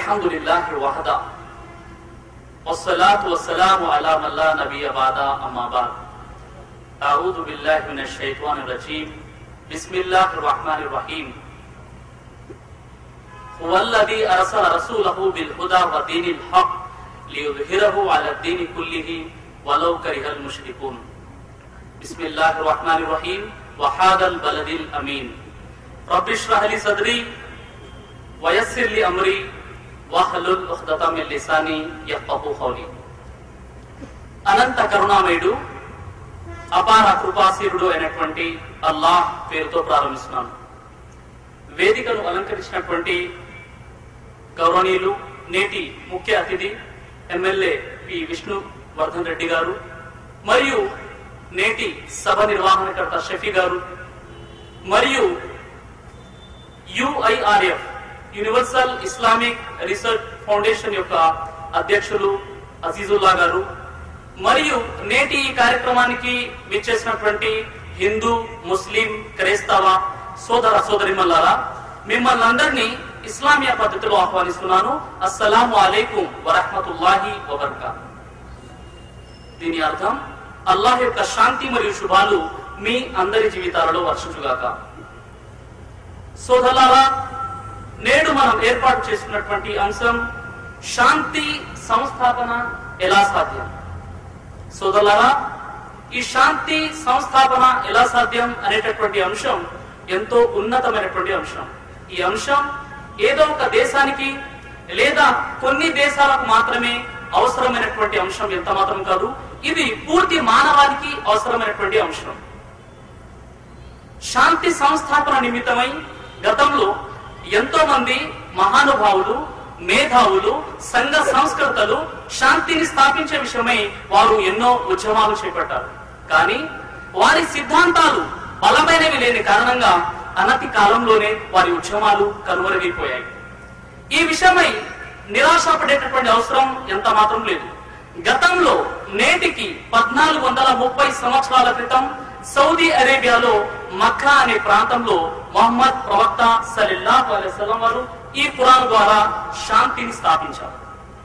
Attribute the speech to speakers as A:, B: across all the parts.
A: الحمد لله وحده والصلاة والسلام على من لا نبي بعد أما بعد أعوذ بالله من الشيطان الرجيم بسم الله الرحمن الرحيم هو الذي أرسل رسوله بالهدى ودين الحق ليظهره على الدين كله ولو كره المشركون بسم الله الرحمن الرحيم وهذا البلد الأمين رب اشرح لي صدري ويسر لي أمري వాహలుల్ ఉఖ్దత మిన్ లిసాని యఫ్కహు ఖౌలి అనంత కరుణామయుడు అపార కృపాశీరుడు అయినటువంటి అల్లాహ్ పేరుతో ప్రారంభిస్తున్నాను వేదికను అలంకరించినటువంటి గౌరవనీయులు నేటి ముఖ్య అతిథి ఎమ్మెల్యే పి విష్ణు వర్ధన్ రెడ్డి గారు మరియు నేటి సభ నిర్వహణకర్త షఫీ గారు మరియు UIRF universal Islamic research foundation యొక్క అధ్యక్షులు అజీజుల్లా గారు మరియు నేటి ఈ కార్యక్రమానికి విచ్చేసినటువంటి హిందూ ముస్లిం క్రైస్తవ సోదర సోదరిమల్లారా మిమ్మల్ని అందరినీ ఇస్లామియా పద్ధతిలో ఆహ్వానిస్తున్నాను అస్సలాము అలైకుం వరహమతుల్లాహి వబర్కా దీని అర్థం అల్లాహ్ యొక్క శాంతి మరియు శుభాలు మీ అందరి జీవితాలలో వర్షించుగాక సోదరులారా నేడు మనం ఏర్పాటు చేసుకున్నటువంటి అంశం శాంతి సంస్థాపన ఎలా సాధ్యం సోదరులారా ఈ శాంతి సంస్థాపన ఎలా సాధ్యం అనేటటువంటి అంశం ఎంతో ఉన్నతమైనటువంటి అంశం ఈ అంశం ఏదో ఒక దేశానికి లేదా కొన్ని దేశాలకు మాత్రమే అవసరమైనటువంటి అంశం ఎంత మాత్రం కాదు ఇది పూర్తి మానవానికి అవసరమైనటువంటి అంశం శాంతి సంస్థాపన నిమిత్తమై గతంలో ఎంతో మంది మహానుభావులు మేధావులు సంఘ సంస్కృతలు శాంతిని స్థాపించే విషయమై వారు ఎన్నో ఉద్యమాలు చేపట్టారు కానీ వారి సిద్ధాంతాలు బలమైనవి లేని కారణంగా అనతి కాలంలోనే వారి ఉద్యమాలు కనుమరుగైపోయాయి ఈ విషయమై నిరాశపడేటటువంటి అవసరం ఎంత మాత్రం లేదు గతంలో నేటికి పద్నాలుగు వందల ముప్పై సంవత్సరాల క్రితం సౌదీ అరేబియాలో మక్కా అనే ప్రాంతంలో మొహమ్మద్ ప్రవక్త సలిల్లాహు అలైహి వసల్లం వారు ఈ ఖురాన్ ద్వారా శాంతిని స్థాపించారు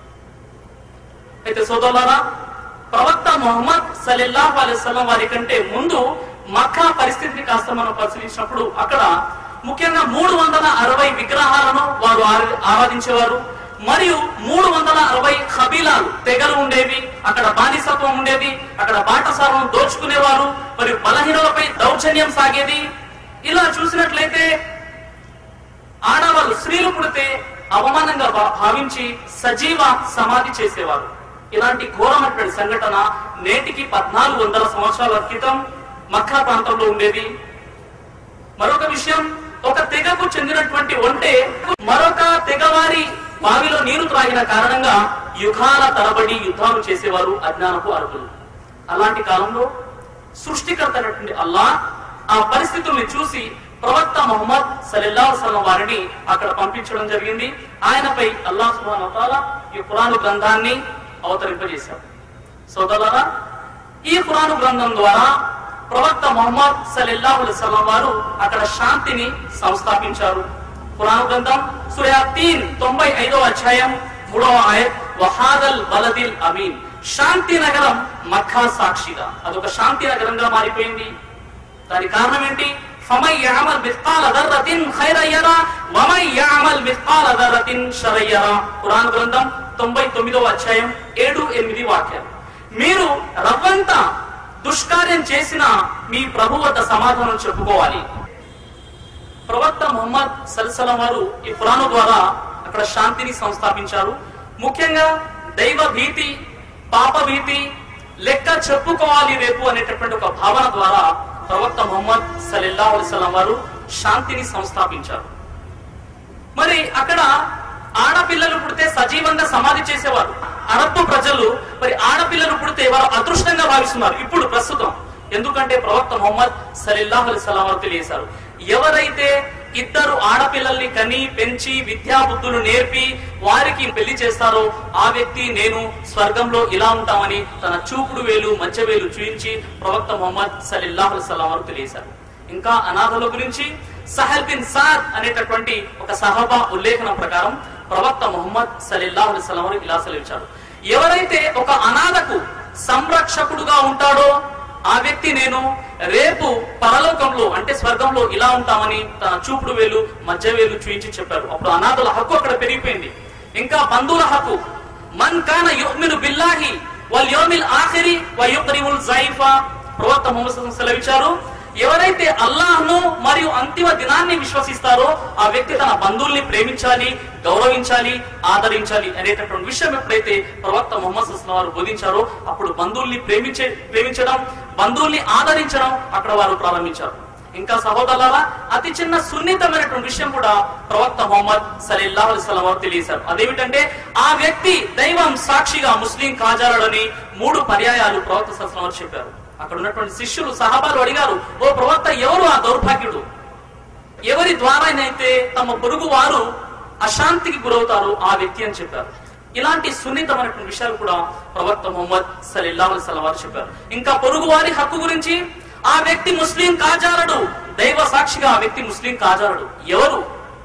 A: అయితే సోదరులారా ప్రవక్త మొహమ్మద్ సలిల్లాహు అలైహి వసల్లం వారి కంటే ముందు మక్కా పరిస్థితిని కాస్త మనం పరిశీలించినప్పుడు అక్కడ ముఖ్యంగా మూడు వందల అరవై విగ్రహాలను వారు ఆరా- ఆరాధించేవారు మరియు మూడు వందల అరవై కబీలాలు తెగలు ఉండేవి అక్కడ బానిసత్వం ఉండేది అక్కడ బాటసారం దోచుకునేవారు మరియు బలహీనులపై దౌర్జన్యం సాగేది ఇలా చూసినట్లయితే ఆడవాళ్ళు స్త్రీలు పుడితే అవమానంగా భా- భావించి సజీవ సమాధి చేసేవారు ఇలాంటి ఘోరమైనటువంటి సంఘటన నేటికి పద్నాలుగు వందల సంవత్సరాల క్రితం మక్కా ప్రాంతంలో ఉండేది మరొక విషయం ఒక తెగకు చెందినటువంటి ఒంటె మరొక తెగవారి బావిలో నీరు త్రాగిన కారణంగా యుగాల తరబడి యుద్ధాలు చేసేవారు అజ్ఞానపు అర్హులు అలాంటి కాలంలో సృష్టికర్త అయినటువంటి అల్లా ఆ పరిస్థితుల్ని చూసి ప్రవక్త మొహమ్మద్ సలల్లాహు సలం వారిని అక్కడ పంపించడం జరిగింది ఆయనపై అల్లాహ్ సుబ్హానహు వ తఆలా ఈ ఖురాను గ్రంథాన్ని అవతరింపజేశారు సోదరులారా ఈ ఖురాను గ్రంథం ద్వారా ప్రవక్త మొహమ్మద్ సల్లల్లాహు అలైహి వసల్లం వారు అక్కడ శాంతిని సంస్థాపించారు ఖురాను గ్రంథం సూరా తీన్ తొంభై ఐదో అధ్యాయం మూడవ ఆయత్ వహాదల్ బలదిల్ అమీన్ శాంతి నగరం మక్కా సాక్షిగా అదొక శాంతి నగరంగా మారిపోయింది దాని కారణం ఏంటి ఫమై యఅమల్ మిస్కాల దర్రతిన్ ఖైరయ్యరా వమై యఅమల్ మిస్కాల దర్రతిన్ షరయ్యరా ఖురాన్ గ్రంథం తొంభై తొమ్మిదవ అధ్యాయం ఏడు ఎనిమిది వాక్యాలు మీరు రవ్వంత దుష్కార్యం చేసిన మీ ప్రభు వద్ద సమాధానం చెప్పుకోవాలి ప్రవక్త ముహమ్మద్ సల్సలం వారు ఈ ఖురాను ద్వారా అక్కడ శాంతిని సంస్థాపించారు ముఖ్యంగా దైవ భీతి పాప భీతి లెక్క చెప్పుకోవాలి రేపు అనేటటువంటి ఒక భావన ద్వారా ప్రవక్త ముహమ్మద్ సలిల్లా అలిస్లాం వారు శాంతిని సంస్థాపించారు మరి అక్కడ ఆడపిల్లలు పుడితే సజీవంగా సమాధి చేసేవారు అరబ్బు ప్రజలు మరి ఆడపిల్లలు పుడితే వారు అదృష్టంగా భావిస్తున్నారు ఇప్పుడు ప్రస్తుతం ఎందుకంటే ప్రవక్త మొహమ్మద్ సలిల్లాహు అలైహిస్సలాం వారు తెలియజేశారు ఎవరైతే ఇద్దరు ఆడపిల్లల్ని కని పెంచి విద్యా బుద్ధులు నేర్పి వారికి పెళ్లి చేస్తారో ఆ వ్యక్తి నేను స్వర్గంలో ఇలా ఉంటామని తన చూపుడు వేలు మధ్య వేలు చూయించి ప్రవక్త మొహమ్మద్ సలిల్లాహు అలైహిస్సలాం వారు తెలియజేశారు ఇంకా అనాథల గురించి సహల్ బిన్ సాద్ అనేటటువంటి ఒక సహబా ఉల్లేఖనం ప్రకారం ప్రవక్త ముహమ్మద్ సలీల్లాహు అలైహి వసల్లం వారు ఇలా సెలవిచ్చారు ఎవరైతే ఒక అనాథకు సంరక్షకుడుగా ఉంటాడో ఆ వ్యక్తి నేను రేపు పరలోకంలో అంటే స్వర్గంలో ఇలా ఉంటామని తన చూపుడు వేలు మధ్య వేలు చూయించి చెప్పారు అప్పుడు అనాథుల హక్కు అక్కడ పెరిగిపోయింది ఇంకా బంధువుల హక్కు మన్ కాన యుమిను బిల్లాహి వల్ యోమిల్ ఆఖిరి వ యుక్రిముల్ జైఫా ప్రవక్త ముహమ్మద్ సల్లల్లాహు అలైహి వసల్లం సెలవిచ్చారు ఎవరైతే అల్లాహ్ను మరియు అంతిమ దినాన్ని విశ్వసిస్తారో ఆ వ్యక్తి తన బంధువుల్ని ప్రేమించాలి గౌరవించాలి ఆదరించాలి అనేటటువంటి విషయం ఎప్పుడైతే ప్రవక్త ముహమ్మద్ సుస్లం వారు బోధించారో అప్పుడు బంధువుల్ని ప్రేమించే ప్రేమించడం బంధువుల్ని ఆదరించడం అక్కడ వారు ప్రారంభించారు ఇంకా సహోదరులారా అతి చిన్న సున్నితమైనటువంటి విషయం కూడా ప్రవక్త మొహమ్మద్ సలీల్లాహు అలైహి వసల్లం వారు తెలియజేశారు అదేమిటంటే ఆ వ్యక్తి దైవం సాక్షిగా ముస్లిం కాజాలని మూడు పర్యాయాలు ప్రవక్త సల్లం వారు చెప్పారు అక్కడ ఉన్నటువంటి శిష్యులు సహాబాలు అడిగారు ఓ ప్రవక్త ఎవరు ఆ దౌర్భాగ్యుడు ఎవరి ద్వారానైతే తమ పొరుగు వారు అశాంతికి గురవుతారో ఆ వ్యక్తి అని చెప్పారు ఇలాంటి సున్నితమైనటువంటి విషయాలు కూడా ప్రవక్త మొహమ్మద్ సలీల్లాహు అలైహి వసల్లం వారు చెప్పారు ఇంకా పొరుగు వారి హక్కు గురించి ఆ వ్యక్తి ముస్లిం కాజారడు దైవ సాక్షిగా ఆ వ్యక్తి ముస్లిం కాజారడు ఎవరు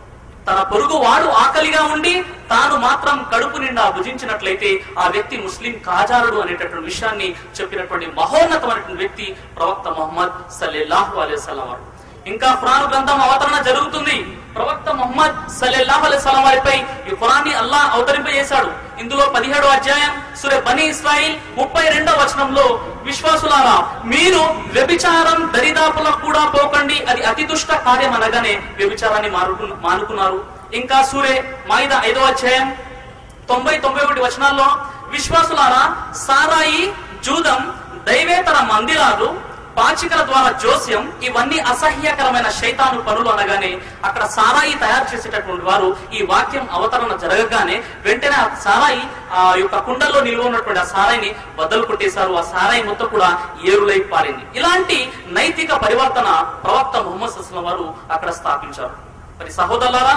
A: తన పొరుగు వాడు ఆకలిగా ఉండి తాను మాత్రం కడుపు నిండా భుజించినట్లయితే ఆ వ్యక్తి ముస్లిం కాజారుడు అనేటటువంటి విషయాన్ని చెప్పినటువంటి మహోన్నతమైనటువంటి వ్యక్తి ప్రవక్త మొహమ్మద్ సల్లెల్లాహు అలైహి వసల్లం వారు ఇంకా ఖురాన్ గ్రంథం అవతరణ జరుగుతుంది ప్రవక్త మొహమ్మద్ సల్లెల్లాహు అలైహి వసల్లం వారిపై ఈ ఖురాన్ని అల్లాహ్ అవతరింపజేశాడు ఇందులో పదిహేడో అధ్యాయం సురే బనీ ఇస్రాయిల్ ముప్పై రెండో వచనంలో విశ్వాసులారా మీరు వ్యభిచారం దరిదాపులకు కూడా పోకండి అది అతి దుష్ట కార్యం అనగానే వ్యభిచారాన్ని మానుకు మానుకున్నారు ఇంకా సూరే మాయిద ఐదో అధ్యాయం తొంభై తొంభై ఒకటి వచనాల్లో విశ్వాసులారా సారాయి జూదం దైవేతర మందిరాలు పాచికల ద్వారా జోస్యం ఇవన్నీ అసహ్యకరమైన శైతాను పనులు అనగానే అక్కడ సారాయి తయారు చేసేటటువంటి వారు ఈ వాక్యం అవతరణ జరగగానే వెంటనే ఆ సారాయి ఆ యొక్క కుండలో నిల్వ ఉన్నటువంటి ఆ సారాయిని బద్దలు కొట్టేశారు ఆ సారాయి మొత్తం కూడా ఏరులై పారింది ఇలాంటి నైతిక పరివర్తన ప్రవక్త ముహమ్మద్ సస్లం వారు అక్కడ స్థాపించారు మరి సహోదరులారా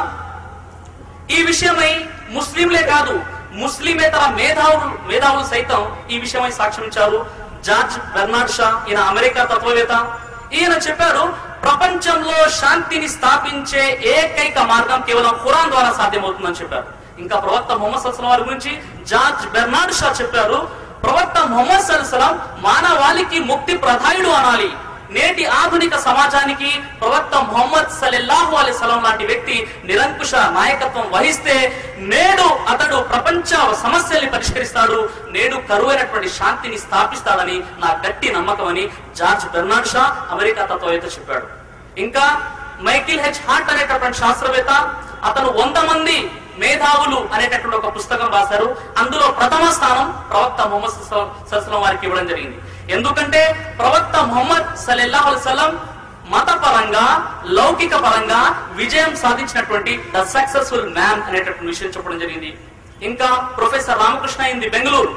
A: ఈ విషయమై ముస్లింలే కాదు ముస్లిమేతర మేధావులు మేధావులు సైతం ఈ విషయమై సాక్ష్యమించారు జార్జ్ బెర్నార్డ్ షా ఈయన అమెరికా తత్వవేత్త ఈయన చెప్పారు ప్రపంచంలో శాంతిని స్థాపించే ఏకైక మార్గం కేవలం ఖురాన్ ద్వారా సాధ్యమవుతుందని చెప్పారు ఇంకా ప్రవక్త మొహమ్మద్ సల్సలం వారి గురించి జార్జ్ బెర్నార్డ్ షా చెప్పారు ప్రవక్త మొహమ్మద్ సల్సలం మానవాళికి ముక్తి ప్రధాయుడు అనాలి నేటి ఆధునిక సమాజానికి ప్రవక్త మొహమ్మద్ సల్లెల్లాహు అలైహి సలం లాంటి వ్యక్తి నిరంకుశ నాయకత్వం వహిస్తే నేడు అతడు ప్రపంచ సమస్యల్ని పరిష్కరిస్తాడు నేడు కరువైనటువంటి శాంతిని స్థాపిస్తాడని నా గట్టి నమ్మకం అని జార్జ్ బెర్నాడ్ షా అమెరికా తత్వవేత్త చెప్పాడు ఇంకా మైకిల్ హెచ్ హార్ట్ అనేటటువంటి శాస్త్రవేత్త అతను వంద మంది మేధావులు అనేటటువంటి ఒక పుస్తకం రాశారు అందులో ప్రథమ స్థానం ప్రవక్త మొహమ్మద్ సల్సలం వారికి ఇవ్వడం జరిగింది ఎందుకంటే ప్రవక్త మొహమ్మద్ సల్లెల్లాహు అలైహి వసల్లం మత పరంగా లౌకిక పరంగా విజయం సాధించినటువంటి ద సక్సెస్ఫుల్ మ్యాన్ అనేటటువంటి విషయం చెప్పడం జరిగింది ఇంకా ప్రొఫెసర్ రామకృష్ణ ఇంది బెంగళూరు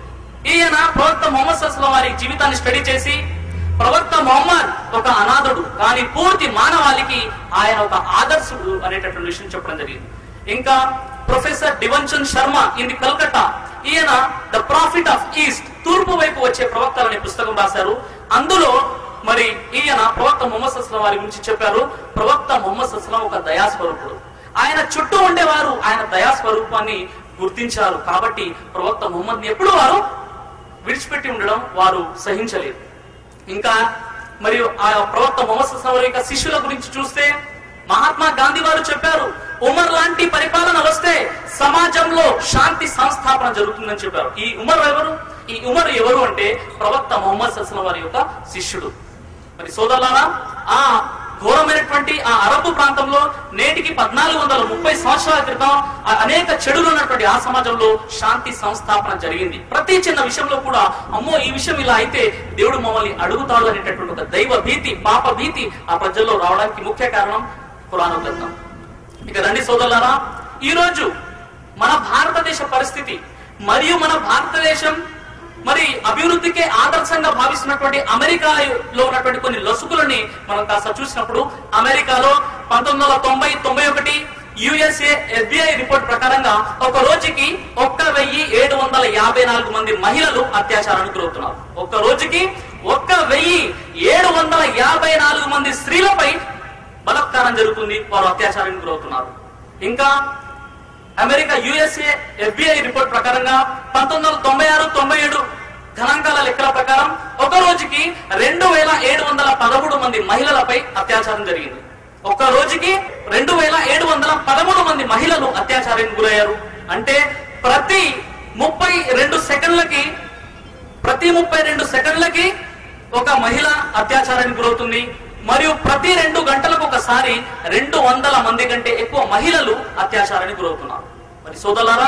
A: ఈయన ప్రవక్త మొహమ్మద్ సల్సలం వారి జీవితాన్ని స్టడీ చేసి ప్రవక్త మొహమ్మద్ ఒక అనాథుడు కానీ పూర్తి మానవాళికి ఆయన ఒక ఆదర్శుడు అనేటటువంటి విషయం చెప్పడం జరిగింది ఇంకా ప్రొఫెసర్ డివన్చంద్ శర్మ ఇది కల్కట్టా ఈయన ద ప్రాఫిట్ ఆఫ్ ఈస్ట్ తూర్పు వైపు వచ్చే ప్రవక్తలు అనే పుస్తకం రాశారు అందులో మరి ఈయన ప్రవక్త మొహమ్మద్ అస్లం వారి గురించి చెప్పారు ప్రవక్త మొహమ్మద్ అస్లం ఒక దయాస్వరూపుడు ఆయన చుట్టూ ఉండేవారు ఆయన దయాస్వరూపాన్ని గుర్తించారు కాబట్టి ప్రవక్త మొహమ్మద్ ఎప్పుడు వారు విడిచిపెట్టి ఉండడం వారు సహించలేదు ఇంకా మరియు ఆ ప్రవక్త మొహమ్మద్ సల్లాహు అలైహి యొక్క శిష్యుల గురించి చూస్తే మహాత్మా గాంధీ వారు చెప్పారు ఉమర్ లాంటి పరిపాలన వస్తే సమాజంలో శాంతి సంస్థాపన జరుగుతుందని చెప్పారు ఈ ఉమర్ ఎవరు ఈ ఉమర్ ఎవరు అంటే ప్రవక్త మొహమ్మద్ సల్లాహు వారి యొక్క శిష్యుడు మరి సోదరులారా ఆ ఘోరమైనటువంటి ఆ అరబు ప్రాంతంలో నేటికి పద్నాలుగు వందల ముప్పై సంవత్సరాల క్రితం ఆ అనేక చెడులు ఉన్నటువంటి ఆ సమాజంలో శాంతి సంస్థాపన జరిగింది ప్రతి చిన్న విషయంలో కూడా అమ్మో ఈ విషయం ఇలా అయితే దేవుడు మమ్మల్ని అడుగుతాడు అనేటటువంటి ఒక దైవ భీతి పాప భీతి ఆ ప్రజల్లో రావడానికి ముఖ్య కారణం పురాణ గ్రంథం ఇక రండి సోదరులారా ఈ రోజు మన భారతదేశ పరిస్థితి మరియు మన భారతదేశం మరి అభివృద్ధికే ఆదర్శంగా భావిస్తున్నటువంటి అమెరికాలో ఉన్నటువంటి కొన్ని లొసుకులని మనం కాస్త చూసినప్పుడు అమెరికాలో పంతొమ్మిది వందల తొంభై తొంభై ఒకటి యుఎస్ఏ ఎఫ్బిఐ రిపోర్ట్ ప్రకారంగా ఒక రోజుకి ఒక్క వెయ్యి ఏడు వందల యాభై నాలుగు మంది మహిళలు అత్యాచారానికి గురవుతున్నారు ఒక్క రోజుకి ఒక్క వెయ్యి ఏడు వందల యాభై నాలుగు మంది స్త్రీలపై బలాత్కారం జరుగుతుంది వారు అత్యాచారానికి గురవుతున్నారు ఇంకా అమెరికా యుఎస్ఏ ఎఫ్బిఐ రిపోర్ట్ ప్రకారంగా పంతొమ్మిది వందల తొంభై ఆరు తొంభై ఏడు గణాంకాల లెక్కల ప్రకారం ఒక రోజుకి రెండు వేల ఏడు వందల పదమూడు మంది మహిళలపై అత్యాచారం జరిగింది ఒక రోజుకి రెండు వేల ఏడు వందల పదమూడు మంది మహిళలు అత్యాచారానికి గురయ్యారు అంటే ప్రతి ముప్పై రెండు సెకండ్లకి ప్రతి ముప్పై రెండు సెకండ్లకి ఒక మహిళ అత్యాచారానికి గురవుతుంది మరియు ప్రతి రెండు గంటలకు ఒకసారి రెండు వందల మంది కంటే ఎక్కువ మహిళలు అత్యాచారానికి గురవుతున్నారు మరి సోదరులారా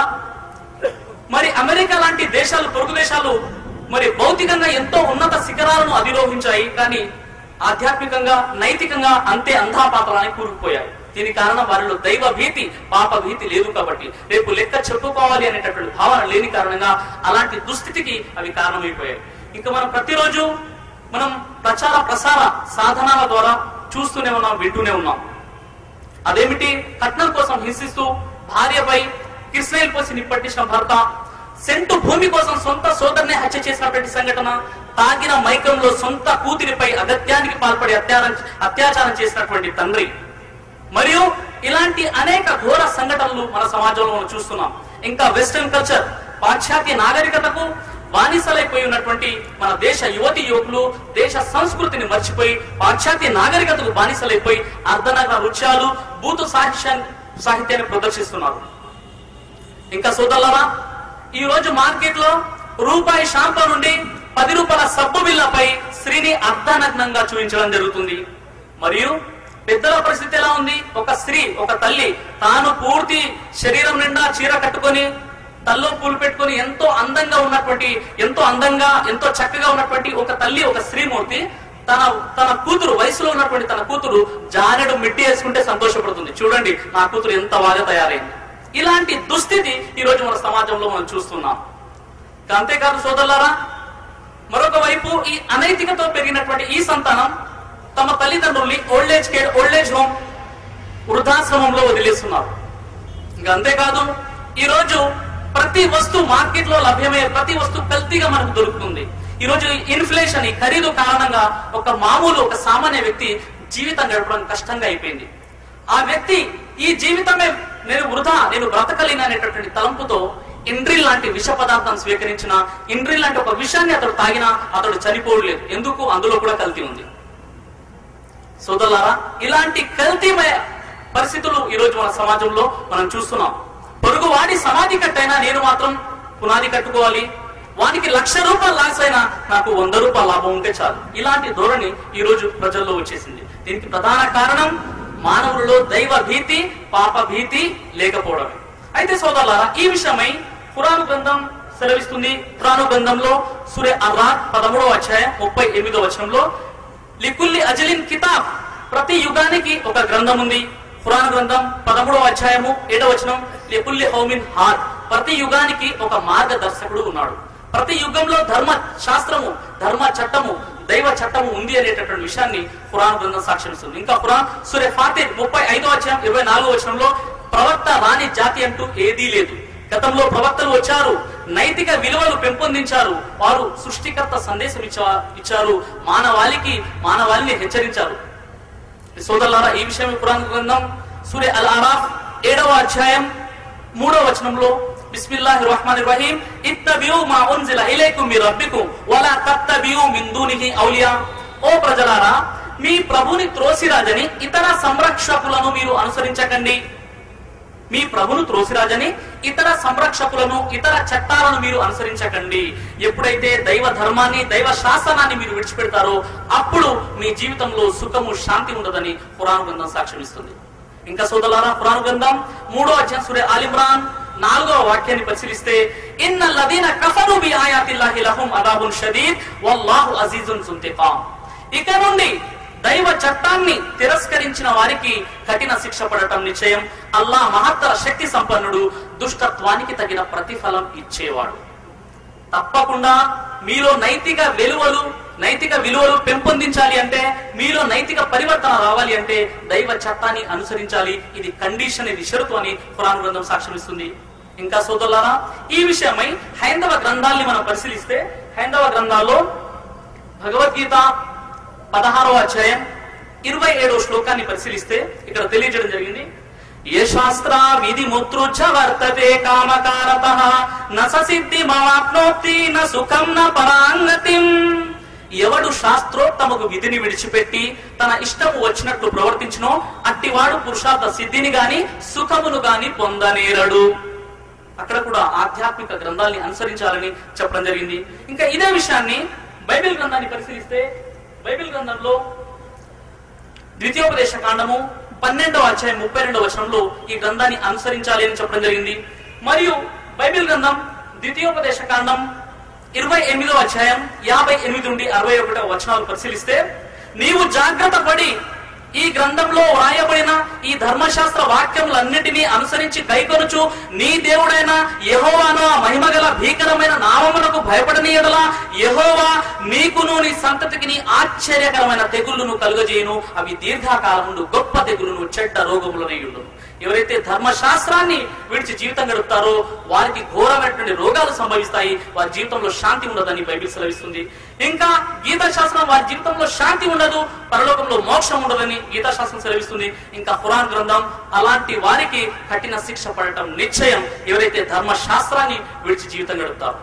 A: మరి అమెరికా లాంటి దేశాలు పొరుగు దేశాలు మరి భౌతికంగా ఎంతో ఉన్నత శిఖరాలను అధిరోహించాయి కానీ ఆధ్యాత్మికంగా నైతికంగా అంతే అంధాపాత్రాన్ని కూరుకుపోయాయి దీని కారణం వారిలో దైవ భీతి పాప భీతి లేదు కాబట్టి రేపు లెక్క చెప్పుకోవాలి అనేటటువంటి భావన లేని కారణంగా అలాంటి దుస్థితికి అవి కారణమైపోయాయి ఇంకా మనం ప్రతిరోజు మనం ప్రచార ప్రసార సాధనాల ద్వారా చూస్తూనే ఉన్నాం వింటూనే ఉన్నాం అదేమిటి కట్నం కోసం హింసిస్తూ భార్యపై కిస్రైల్ పోసి నిప్పట్టించిన భర్త సెంటు భూమి కోసం సొంత సోదరుని హత్య చేసినటువంటి సంఘటన తాగిన మైకంలో సొంత కూతురిపై అగత్యానికి పాల్పడి అత్యాచారం అత్యాచారం చేసినటువంటి తండ్రి మరియు ఇలాంటి అనేక ఘోర సంఘటనలు మన సమాజంలో మనం చూస్తున్నాం ఇంకా వెస్టర్న్ కల్చర్ పాశ్చాత్య నాగరికతకు బానిసలైపోయి ఉన్నటువంటి మన దేశ యువతి యువకులు దేశ సంస్కృతిని మర్చిపోయి పాశ్చాత్య నాగరికతకు బానిసలైపోయి అర్ధనగర నృత్యాలు బూతు సాహిత్య సాహిత్యాన్ని ప్రదర్శిస్తున్నారు ఇంకా సోదరులారా ఈ రోజు మార్కెట్ లో రూపాయి షాంపూ నుండి పది రూపాయల సబ్బు బిల్లపై స్త్రీని అర్ధనగ్నంగా చూపించడం జరుగుతుంది మరియు పెద్దల పరిస్థితి ఎలా ఉంది ఒక స్త్రీ ఒక తల్లి తాను పూర్తి శరీరం నిండా చీర కట్టుకొని తల్లో పూలు పెట్టుకొని ఎంతో అందంగా ఉన్నటువంటి ఎంతో అందంగా ఎంతో చక్కగా ఉన్నటువంటి ఒక తల్లి ఒక స్త్రీమూర్తి తన తన కూతురు వయసులో ఉన్నటువంటి తన కూతురు జానెడు మిట్టి వేసుకుంటే సంతోషపడుతుంది చూడండి నా కూతురు ఎంత బాగా తయారైంది ఇలాంటి దుస్థితి ఈ రోజు మన సమాజంలో మనం చూస్తున్నాం ఇక అంతేకాదు సోదరులారా మరొక వైపు ఈ అనైతికతో పెరిగినటువంటి ఈ సంతానం తమ తల్లిదండ్రుల్ని old age care old age home వృద్ధాశ్రమంలో వదిలేస్తున్నారు ఇంకా అంతేకాదు ఈ రోజు ప్రతి వస్తువు మార్కెట్ లో లభ్యమయ్యే ప్రతి వస్తువు కల్తీగా మనకు దొరుకుతుంది ఈ రోజు ఇన్ఫ్లేషన్ ఈ ఖరీదు కారణంగా ఒక మామూలు ఒక సామాన్య వ్యక్తి జీవితం గడపడం కష్టంగా అయిపోయింది ఆ వ్యక్తి ఈ జీవితమే నేను వృధా నేను బ్రతకలేను అనేటటువంటి తలంపుతో ఇండ్రిల్ లాంటి విష పదార్థం స్వీకరించిన ఇండ్రిల్ లాంటి ఒక విషయాన్ని అతడు తాగినా అతడు చనిపోవట్లేదు ఎందుకు అందులో కూడా కల్తీ ఉంది సోదరులారా ఇలాంటి కల్తీమయ పరిస్థితులు ఈ రోజు మన సమాజంలో మనం చూస్తున్నాం పొరుగు వాడి సమాధి కట్టైనా నేను మాత్రం పునాది కట్టుకోవాలి వానికి లక్ష రూపాయలు లాస్ అయినా నాకు వంద రూపాయల లాభం ఉంటే చాలు ఇలాంటి ధోరణి ఈ రోజు ప్రజల్లో వచ్చేసింది దీనికి ప్రధాన కారణం మానవులలో దైవ భీతి పాప భీతి లేకపోవడమే అయితే సోదరులారా ఈ విషయమై పురాణ గ్రంథం సెలవిస్తుంది పురాణ గ్రంథంలో సూర్య అర్రా పదమూడవ అధ్యాయం ముప్పై ఎనిమిదో వచనంలో లికుల్లి అజలిన్ కితాబ్ ప్రతి యుగానికి ఒక గ్రంథం ఉంది పురాణ గ్రంథం పదమూడవ అధ్యాయము ఏడవ వచనం లికుల్లి హౌమిన్ హార్ ప్రతి యుగానికి ఒక మార్గదర్శకుడు ఉన్నాడు ప్రతి యుగంలో ధర్మ శాస్త్రము ధర్మ చట్టము దైవ చట్టము ఉంది అనేటటువంటి విషయాన్ని పురాణ గ్రంథం సాక్ష్యమిస్తుంది ఇంకా పురాణ సూర్య ఫాతిర్ ముప్పై ఐదో అధ్యాయం ఇరవై నాలుగో వచనంలో ప్రవక్త రాని జాతి అంటూ ఏదీ లేదు గతంలో ప్రవక్తలు వచ్చారు నైతిక విలువలు పెంపొందించారు వారు సృష్టికర్త సందేశం ఇచ్చా ఇచ్చారు మానవాళికి మానవాళిని హెచ్చరించారు సోదరులారా ఈ విషయం పురాణ గ్రంథం సూర్య అల్ ఆరాఫ్ ఏడవ అధ్యాయం మూడవ వచనంలో బిస్మిల్లాహి రహమాన్ రహీం ఇత్తబియు మా ఉన్జిల ఇలైకుం మీ రబ్బికుం వలా తత్తబియు మిన్ దూనిహి ఔలియా ఓ ప్రజలారా మీ ప్రభుని త్రోసిరాజని ఇతర సంరక్షకులను మీరు అనుసరించకండి మీ ప్రభును త్రోసిరాజని ఇతర సంరక్షకులను ఇతర చట్టాలను మీరు అనుసరించకండి ఎప్పుడైతే దైవ ధర్మాన్ని దైవ శాసనాన్ని మీరు విడిచిపెడతారో అప్పుడు మీ జీవితంలో సుఖము శాంతి ఉండదని పురాణ గ్రంథం సాక్ష్యమిస్తుంది ఇంకా సోదరులారా పురాణ గ్రంథం మూడో అధ్యాయం సూర్య ఆలిమ్రాన్ నాలుగవ వాక్యాన్ని పరిశీలిస్తే ఇన్న లదీన కఫరు బి ఆయాతిల్లాహి లహుం అదాబున్ షదీద్ వల్లాహు అజీజున్ సుంతికాం ఇక నుండి దైవ చట్టాన్ని తిరస్కరించిన వారికి కఠిన శిక్ష పడటం నిశ్చయం అల్లా మహత్తర శక్తి సంపన్నుడు దుష్టత్వానికి తగిన ప్రతిఫలం ఇచ్చేవాడు తప్పకుండా మీలో నైతిక విలువలు నైతిక విలువలు పెంపొందించాలి అంటే మీలో నైతిక పరివర్తన రావాలి అంటే దైవ చట్టాన్ని అనుసరించాలి ఇది కండిషన్ ఇది షరతు అని పురాణ గ్రంథం సాక్ష్యమిస్తుంది ఇంకా సోదరులారా ఈ విషయమై హైందవ గ్రంథాల్ని మనం పరిశీలిస్తే హైందవ గ్రంథాల్లో భగవద్గీత పదహారవ అధ్యాయం ఇరవై ఏడవ శ్లోకాన్ని పరిశీలిస్తే ఇక్కడ తెలియజేయడం జరిగింది ఏ శాస్త్ర విధి ముత్రుచ వర్తతే కామకారత న సిద్ధి మవాప్నోక్తి న సుఖం న పరాంగతిం ఎవడు శాస్త్రోత్తమకు విధిని విడిచిపెట్టి తన ఇష్టము వచ్చినట్లు ప్రవర్తించునో అట్టివాడు పురుషార్థ సిద్ధిని గాని సుఖమును గాని పొందనేరడు అక్కడ కూడా ఆధ్యాత్మిక గ్రంథాల్ని అనుసరించాలని చెప్పడం జరిగింది ఇంకా ఇదే విషయాన్ని బైబిల్ గ్రంథాన్ని పరిశీలిస్తే బైబిల్ గ్రంథంలో ద్వితీయోపదేశ కాండము పన్నెండవ అధ్యాయం ముప్పై రెండవ వచనంలో ఈ గ్రంథాన్ని అనుసరించాలి అని చెప్పడం జరిగింది మరియు బైబిల్ గ్రంథం ద్వితీయోపదేశ కాండం ఇరవై ఎనిమిదవ అధ్యాయం యాభై ఎనిమిది నుండి అరవై ఒకటవ వచనాలు పరిశీలిస్తే నీవు జాగ్రత్త పడి ఈ గ్రంథంలో వ్రాయబడిన ఈ ధర్మశాస్త్ర వాక్యములన్నిటినీ అనుసరించి కైకొనుచు నీ దేవుడైన యహోవాను ఆ మహిమగల భీకరమైన నామమునకు భయపడని ఎడల యహోవా నీకును నీ సంతతికి నీ ఆశ్చర్యకరమైన తెగుళ్ళను కలుగజేయును అవి దీర్ఘకాలముండు గొప్ప తెగులును చెడ్డ రోగములనేయుడు ఎవరైతే ధర్మశాస్త్రాన్ని విడిచి జీవితం గడుపుతారో వారికి ఘోరమైనటువంటి రోగాలు సంభవిస్తాయి వారి జీవితంలో శాంతి ఉండదని బైబిల్ సెలవిస్తుంది ఇంకా గీతా శాస్త్రం వారి జీవితంలో శాంతి ఉండదు పరలోకంలో మోక్షం ఉండదని గీతా శాస్త్రం సెలవిస్తుంది ఇంకా ఖురాన్ గ్రంథం అలాంటి వారికి కఠిన శిక్ష పడటం నిశ్చయం ఎవరైతే ధర్మశాస్త్రాన్ని విడిచి జీవితం గడుపుతారో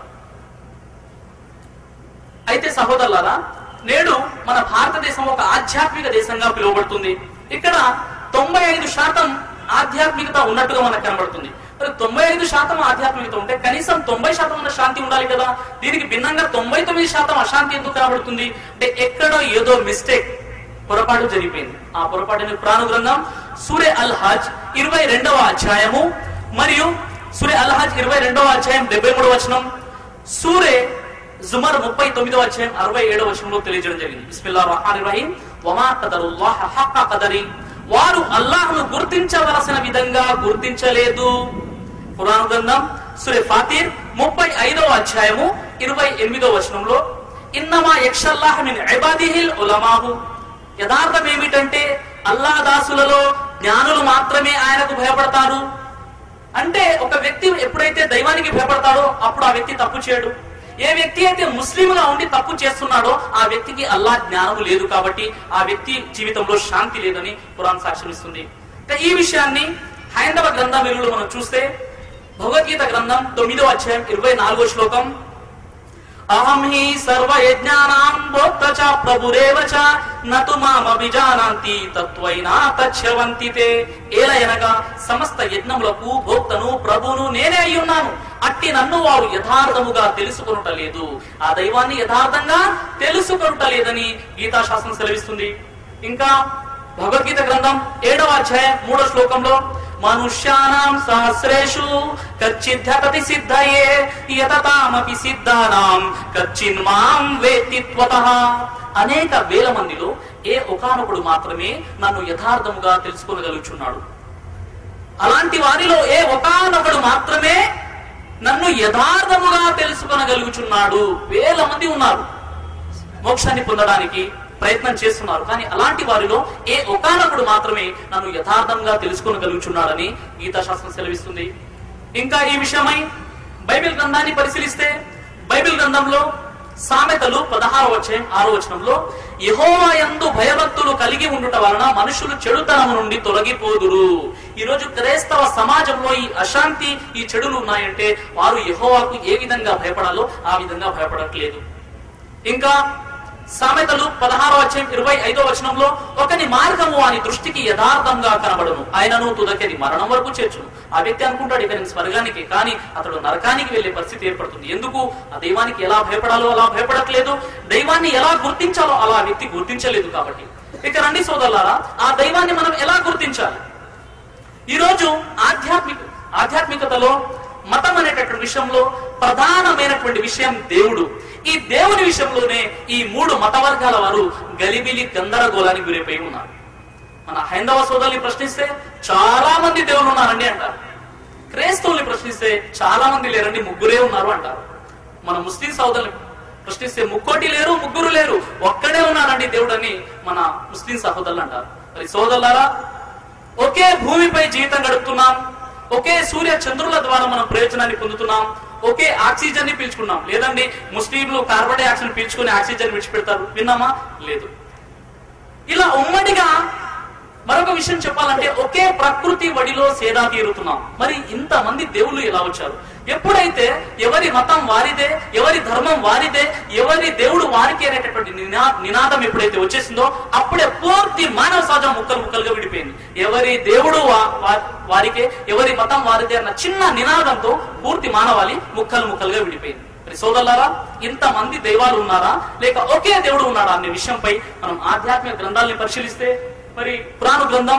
A: అయితే సహోదరులారా నేడు మన భారతదేశం ఒక ఆధ్యాత్మిక దేశంగా పిలువబడుతుంది ఇక్కడ తొంభై ఐదు శాతం ఆధ్యాత్మికత ఉన్నట్టుగా మనకు కనబడుతుంది మరి తొంభై ఐదు శాతం ఆధ్యాత్మికత ఉంటే కనీసం తొంభై శాతం ఉన్న శాంతి ఉండాలి కదా దీనికి భిన్నంగా తొంభై తొమ్మిది శాతం అశాంతి ఎందుకు కనబడుతుంది అంటే ఎక్కడో ఏదో మిస్టేక్ పొరపాటు జరిగిపోయింది ఆ పొరపాటుని ప్రాణ గ్రంథం సూర్య అల్ హజ్ ఇరవై రెండవ అధ్యాయము మరియు సూర్య అల్ హజ్ ఇరవై రెండవ అధ్యాయం డెబ్బై మూడవ వచనం సూర్య జుమర్ ముప్పై తొమ్మిదవ అధ్యాయం అరవై ఏడవ వచనంలో తెలియజేయడం జరిగింది బిస్మిల్లాహ్ రహమాన్ రహీం వమా కదరుల్లాహ హక్క కదరి వారు అల్లాహ్ను గుర్తించవలసిన విధంగా గుర్తించలేదు పురాణ గ్రంథం సూర్య ఫాతిర్ ముప్పై ఐదవ అధ్యాయము ఇరవై ఎనిమిదవ వచనంలో ఇన్నమా యక్షల్లాహ మిన్ ఇబాదిహిల్ ఉలమాహు యథార్థం ఏమిటంటే అల్లా దాసులలో జ్ఞానులు మాత్రమే ఆయనకు భయపడతారు అంటే ఒక వ్యక్తి ఎప్పుడైతే దైవానికి భయపడతాడో అప్పుడు ఆ వ్యక్తి తప్పు చేయడు ఏ వ్యక్తి అయితే ముస్లింగా ఉండి తప్పు చేస్తున్నాడో ఆ వ్యక్తికి అల్లా జ్ఞానం లేదు కాబట్టి ఆ వ్యక్తి జీవితంలో శాంతి లేదని పురాణ సాక్ష్యం ఇస్తుంది ఇక ఈ విషయాన్ని హైందవ గ్రంథం వెలుగులో మనం చూస్తే భగవద్గీత గ్రంథం తొమ్మిదో అధ్యాయం ఇరవై నాలుగో శ్లోకం అహం హి సర్వయజ్ఞానాం భోక్త చ ప్రభురేవ చ నతు మామభిజానాంతి తత్వైనా తచ్చవంతి తే ఏలయనగా సమస్త యజ్ఞములకు భోక్తను ప్రభువును నేనే అయి ఉన్నాను అట్టి నన్ను వారు యథార్థముగా తెలుసుకొనుట లేదు ఆ దైవాన్ని యథార్థంగా తెలుసుకొనుట లేదని గీతాశాస్త్రం సెలవిస్తుంది ఇంకా భగవద్గీత గ్రంథం ఏడవ అధ్యాయం మూడో శ్లోకంలో మనుష్యానాం సహస్రేషు కచ్చిద్ధపతి సిద్ధయే యతతామపి సిద్ధానాం కచ్చిన్మాం వేత్తిత్వతః అనేక వేల మందిలో ఏ ఒకానొకడు మాత్రమే నన్ను యథార్థముగా తెలుసుకోగలుగుచున్నాడు అలాంటి వారిలో ఏ ఒకానొకడు మాత్రమే నన్ను యథార్థముగా తెలుసుకొనగలుగుచున్నాడు వేల మంది ఉన్నారు మోక్షాన్ని పొందడానికి ప్రయత్నం చేస్తున్నారు కానీ అలాంటి వారిలో ఏ ఒకానొకడు మాత్రమే నన్ను యథార్థంగా తెలుసుకోగలుగుచున్నాడని గీతాశాస్త్రం సెలవిస్తుంది ఇంకా ఈ విషయమై బైబిల్ గ్రంథాన్ని పరిశీలిస్తే బైబిల్ గ్రంథంలో సామెతలు పదహారు వచ్చాయం ఆరో వచనంలో యహోవా యందు భయభక్తులు కలిగి ఉండుట వలన మనుషులు చెడుతనం నుండి తొలగిపోదురు ఈ రోజు క్రైస్తవ సమాజంలో ఈ అశాంతి ఈ చెడులు ఉన్నాయంటే వారు యహోవాకు ఏ విధంగా భయపడాలో ఆ విధంగా భయపడట్లేదు ఇంకా సామెతలు పదహారో అధ్యాయం ఇరవై ఐదో వచనంలో ఒకని మార్గము వాని దృష్టికి యథార్థంగా కనబడును ఆయనను తుదకది మరణం వరకు చేర్చును ఆ వ్యక్తి అనుకుంటాడు ఇక నేను స్వర్గానికి కానీ అతడు నరకానికి వెళ్లే పరిస్థితి ఏర్పడుతుంది ఎందుకు ఆ దైవానికి ఎలా భయపడాలో అలా భయపడట్లేదు దైవాన్ని ఎలా గుర్తించాలో అలా ఆ వ్యక్తి గుర్తించలేదు కాబట్టి ఇక రండి సోదరులారా ఆ దైవాన్ని మనం ఎలా గుర్తించాలి ఈ రోజు ఆధ్యాత్మిక ఆధ్యాత్మికతలో మతం అనేటటువంటి విషయంలో ప్రధానమైనటువంటి విషయం దేవుడు ఈ దేవుని విషయంలోనే ఈ మూడు మత వర్గాల వారు గలిబిలి గందరగోళానికి గురైపోయి ఉన్నారు మన హైందవ సోదరుని ప్రశ్నిస్తే చాలా మంది దేవుళ్ళు ఉన్నారండి అంటారు క్రైస్తవుల్ని ప్రశ్నిస్తే చాలా మంది లేరండి ముగ్గురే ఉన్నారు అంటారు మన ముస్లిం సోదరుని ప్రశ్నిస్తే ముక్కోటి లేరు ముగ్గురు లేరు ఒక్కడే ఉన్నారండి దేవుడు అని మన ముస్లిం సహోదరులు అంటారు మరి సోదరులారా ఒకే భూమిపై జీవితం గడుపుతున్నాం ఒకే సూర్య చంద్రుల ద్వారా మనం ప్రయోజనాన్ని పొందుతున్నాం ఒకే ఆక్సిజన్ ని పీల్చుకున్నాం లేదండి ముస్లింలు కార్బన్ డైఆక్సైడ్ పీల్చుకుని ఆక్సిజన్ విడిచిపెడతారు విన్నామా లేదు ఇలా ఉమ్మడిగా మరొక విషయం చెప్పాలంటే ఒకే ప్రకృతి వడిలో సేదా తీరుతున్నాం మరి ఇంతమంది దేవుళ్ళు ఎలా వచ్చారు ఎప్పుడైతే ఎవరి మతం వారిదే ఎవరి ధర్మం వారిదే ఎవరి దేవుడు వారికి అనేటటువంటి నినా నినాదం ఎప్పుడైతే వచ్చేసిందో అప్పుడే పూర్తి మానవ సహజం ముక్కలు ముక్కలుగా విడిపోయింది ఎవరి దేవుడు వా- వా- వారికే ఎవరి మతం వారిదే అన్న చిన్న నినాదంతో పూర్తి మానవాళి ముక్కలు ముక్కలుగా విడిపోయింది మరి సోదరులారా ఇంతమంది దైవాలు ఉన్నారా లేక ఒకే దేవుడు ఉన్నాడా అనే విషయంపై మనం ఆధ్యాత్మిక గ్రంథాలని పరిశీలిస్తే మరి పురాణ గ్రంథం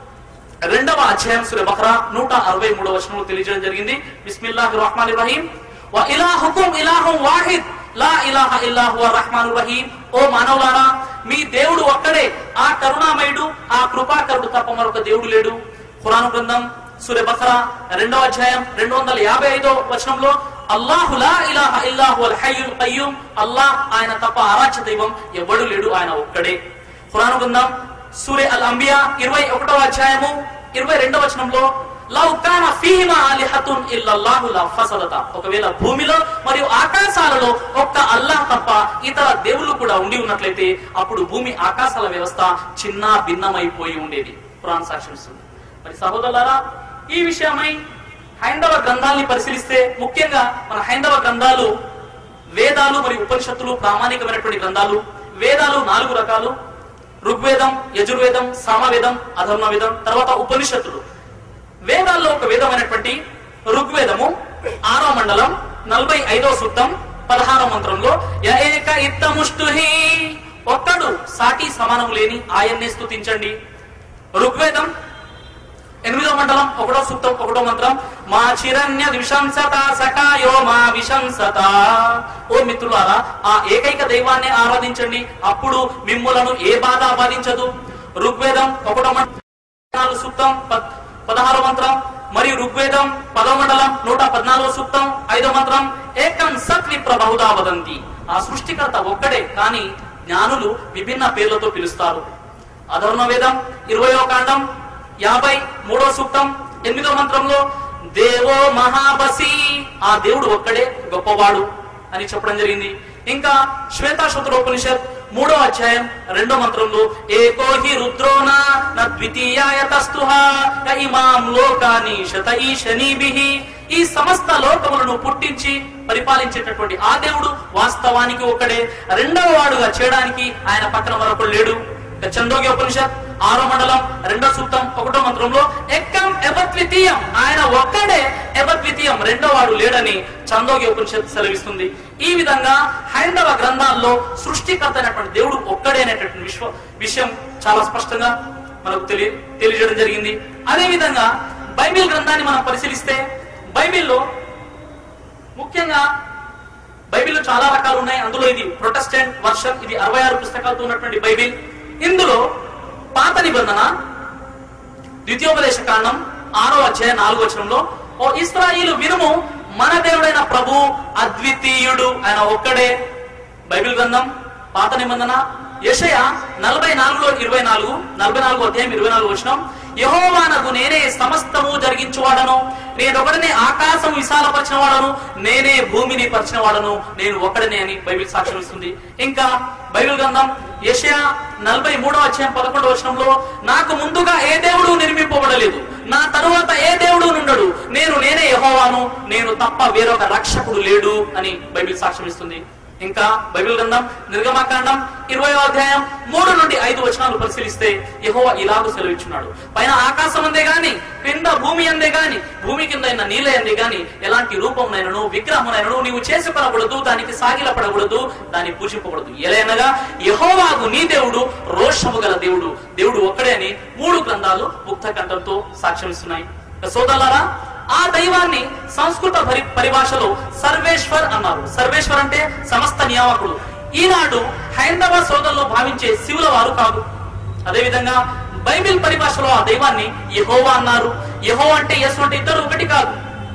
A: రెండవ అధ్యాయం సుర బక్రా నూట అరవై మూడవ వచనంలో తెలియజేయడం జరిగింది బిస్మిల్లాహి రహమాన్ రహీం వ ఇలాహుకుం ఇలాహుం వాహిద్ లా ఇలాహ ఇల్లాహు రహమాన్ రహీం ఓ మానవులారా మీ దేవుడు ఒక్కడే ఆ కరుణామయుడు ఆ కృపాకరుడు తప్ప మరొక దేవుడు లేడు ఖురాన్ గ్రంథం సూర్య బకరా రెండవ అధ్యాయం రెండు వందల యాభై ఐదో వచనంలో అల్లాహు లా ఇలాహ ఇల్లాహు అల్ హయ్యుల్ కయ్యూమ్ అల్లాహ్ ఆయన తప్ప ఆరాధ్య దైవం ఎవడు లేడు ఆయన ఒక్కడే ఖురాన్ గ్రంథం సూర్య అల్ అంబియా ఇరవై ఒకటవ అధ్యాయము ఇరవై రెండవ వచనంలో లవ్ కాన ఫీహిమా ఆలిహతున్ ఇల్లల్లాహు లఫసదత ఒకవేళ భూమిలో మరియు ఆకాశాలలో ఒక్క అల్లాహ్ తప్ప ఇతర దేవుళ్ళు కూడా ఉండి ఉన్నట్లయితే అప్పుడు భూమి ఆకాశాల వ్యవస్థ చిన్న భిన్నమైపోయి ఉండేది పురాణ సాక్ష్యమిస్తుంది మరి సహోదరులారా ఈ విషయమై హైందవ గ్రంథాలని పరిశీలిస్తే ముఖ్యంగా మన హైందవ గ్రంథాలు వేదాలు మరియు ఉపనిషత్తులు ప్రామాణికమైనటువంటి గ్రంథాలు వేదాలు నాలుగు రకాలు ఋగ్వేదం యజుర్వేదం సామవేదం అధర్మవేదం తర్వాత ఉపనిషత్తులు వేదాల్లో ఒక వేదమైనటువంటి ఋగ్వేదము ఆరో మండలం నలభై ఐదో సూక్తం పదహారో మంత్రంలో య ఏక ఇత్తముష్టుహి ఒక్కడు సాటి సమానం లేని ఆయన్నే స్తుతించండి ఋగ్వేదం ఎనిమిదో మండలం ఒకటో సూక్తం ఒకటో మంత్రం మా చిరణ్య విశంసత సకాయో మా విశంసత ఓ మిత్రులారా ఆ ఏకైక దైవాన్ని ఆరాధించండి అప్పుడు మిమ్ములను ఏ బాధ బాధించదు ఋగ్వేదం ఒకటో మండలం పద్నాలుగు సూక్తం పద్- పదహారో మంత్రం మరియు ఋగ్వేదం పదో మండలం నూట పద్నాలుగో సూక్తం ఐదో మంత్రం ఏకం సత్ విప్ర బహుదా వదంతి ఆ సృష్టికర్త ఒక్కడే కానీ జ్ఞానులు విభిన్న పేర్లతో పిలుస్తారు అధర్ణ వేదం ఇరవయో కాండం యాభై మూడో సూక్తం ఎనిమిదో మంత్రంలో దేవో మహాబసి ఆ దేవుడు ఒక్కడే గొప్పవాడు అని చెప్పడం జరిగింది ఇంకా శ్వేతాశ్వతులోపనిషత్ మూడో అధ్యాయం రెండో మంత్రంలో ఏకో హి రుద్రోనా న ద్వితీయాయ తస్తుహ య ఇమాం లోకాని శత ఈశనీభిః ఈ సమస్త లోకములను పుట్టించి పరిపాలించేటటువంటి ఆ దేవుడు వాస్తవానికి ఒక్కడే రెండవ వాడుగా చేయడానికి ఆయన పక్కన మరొకడు లేడు ఇక చందోగ్య ఉపనిషత్ ఆరో మండలం రెండో సూక్తం ఒకటో మంత్రంలో ఎక్కం ఎబద్వితీయం ఆయన ఒక్కడే ఎబద్వితీయం రెండో వాడు లేడని చందోగ్య ఉపనిషత్ సెలవిస్తుంది ఈ విధంగా హైందవ గ్రంథాల్లో సృష్టికర్త అయినటువంటి దేవుడు ఒక్కడే అనేటటువంటి విశ్వ విషయం చాలా స్పష్టంగా మనకు తెలియ తెలియజేయడం జరిగింది అదే విధంగా బైబిల్ గ్రంథాన్ని మనం పరిశీలిస్తే బైబిల్లో ముఖ్యంగా బైబిల్లో చాలా రకాలు ఉన్నాయి అందులో ఇది ప్రొటెస్టెంట్ వర్షన్ ఇది అరవై ఆరు పుస్తకాలతో ఉన్నటువంటి బైబిల్ ఇందులో పాత నిబంధన ద్వితీయోపదేశ కాండం ఆరో అధ్యాయ నాలుగో వచనంలో ఓ ఇస్రాయిలు వినుము మన దేవుడైన ప్రభు అద్వితీయుడు ఆయన ఒక్కడే బైబిల్ గ్రంథం పాత నిబంధన యెషయ నలభై నాలుగులో ఇరవై నాలుగు నలభై నాలుగు అధ్యాయం ఇరవై నాలుగు వచనం యహోవానకు నేనే సమస్తము జరిగించువాడను నేనొకడనే ఆకాశం విశాలపరిచిన వాడను నేనే భూమిని పరిచిన వాడను నేను ఒకడనే అని బైబిల్ సాక్ష్యం ఇస్తుంది ఇంకా బైబిల్ గ్రంథం యెషయా నలభై మూడవ అధ్యాయం పదకొండవ వచనంలో నాకు ముందుగా ఏ దేవుడు నిర్మింపబడలేదు నా తరువాత ఏ దేవుడు నుండడు నేను నేనే యెహోవాను నేను తప్ప వేరొక రక్షకుడు లేడు అని బైబిల్ సాక్ష్యం ఇస్తుంది ఇంకా బైబిల్ గ్రంథం నిర్గమాకాండం ఇరవై అధ్యాయం మూడు నుండి ఐదు వచనాలు పరిశీలిస్తే యెహోవా ఇలాగూ సెలవిచ్చున్నాడు పైన ఆకాశం అందే గాని క్రింద భూమి అందే గాని భూమి కింద అయిన నీళ్ళ అందే గాని ఎలాంటి రూపమునైనను విగ్రహమునైనను నీవు చేసుకొనకూడదు దానికి సాగిలపడకూడదు దాన్ని పూజింపకూడదు ఎలైనగా యెహోవాకు నీ దేవుడు రోషము గల దేవుడు దేవుడు ఒక్కడే అని మూడు గ్రంథాలు ముక్త కంఠంతో సాక్ష్యం ఇస్తున్నాయి సోదరులారా ఆ దైవాన్ని సంస్కృత పరి పరిభాషలో సర్వేశ్వర్ అన్నారు సర్వేశ్వర్ అంటే సమస్త నియామకుడు ఈనాడు హైందవ సోదరులు భావించే శివుల వారు కాదు అదేవిధంగా బైబిల్ పరిభాషలో ఆ దైవాన్ని యెహోవా అన్నారు యెహో అంటే యస్ అంటే ఇద్దరు ఒకటి కాదు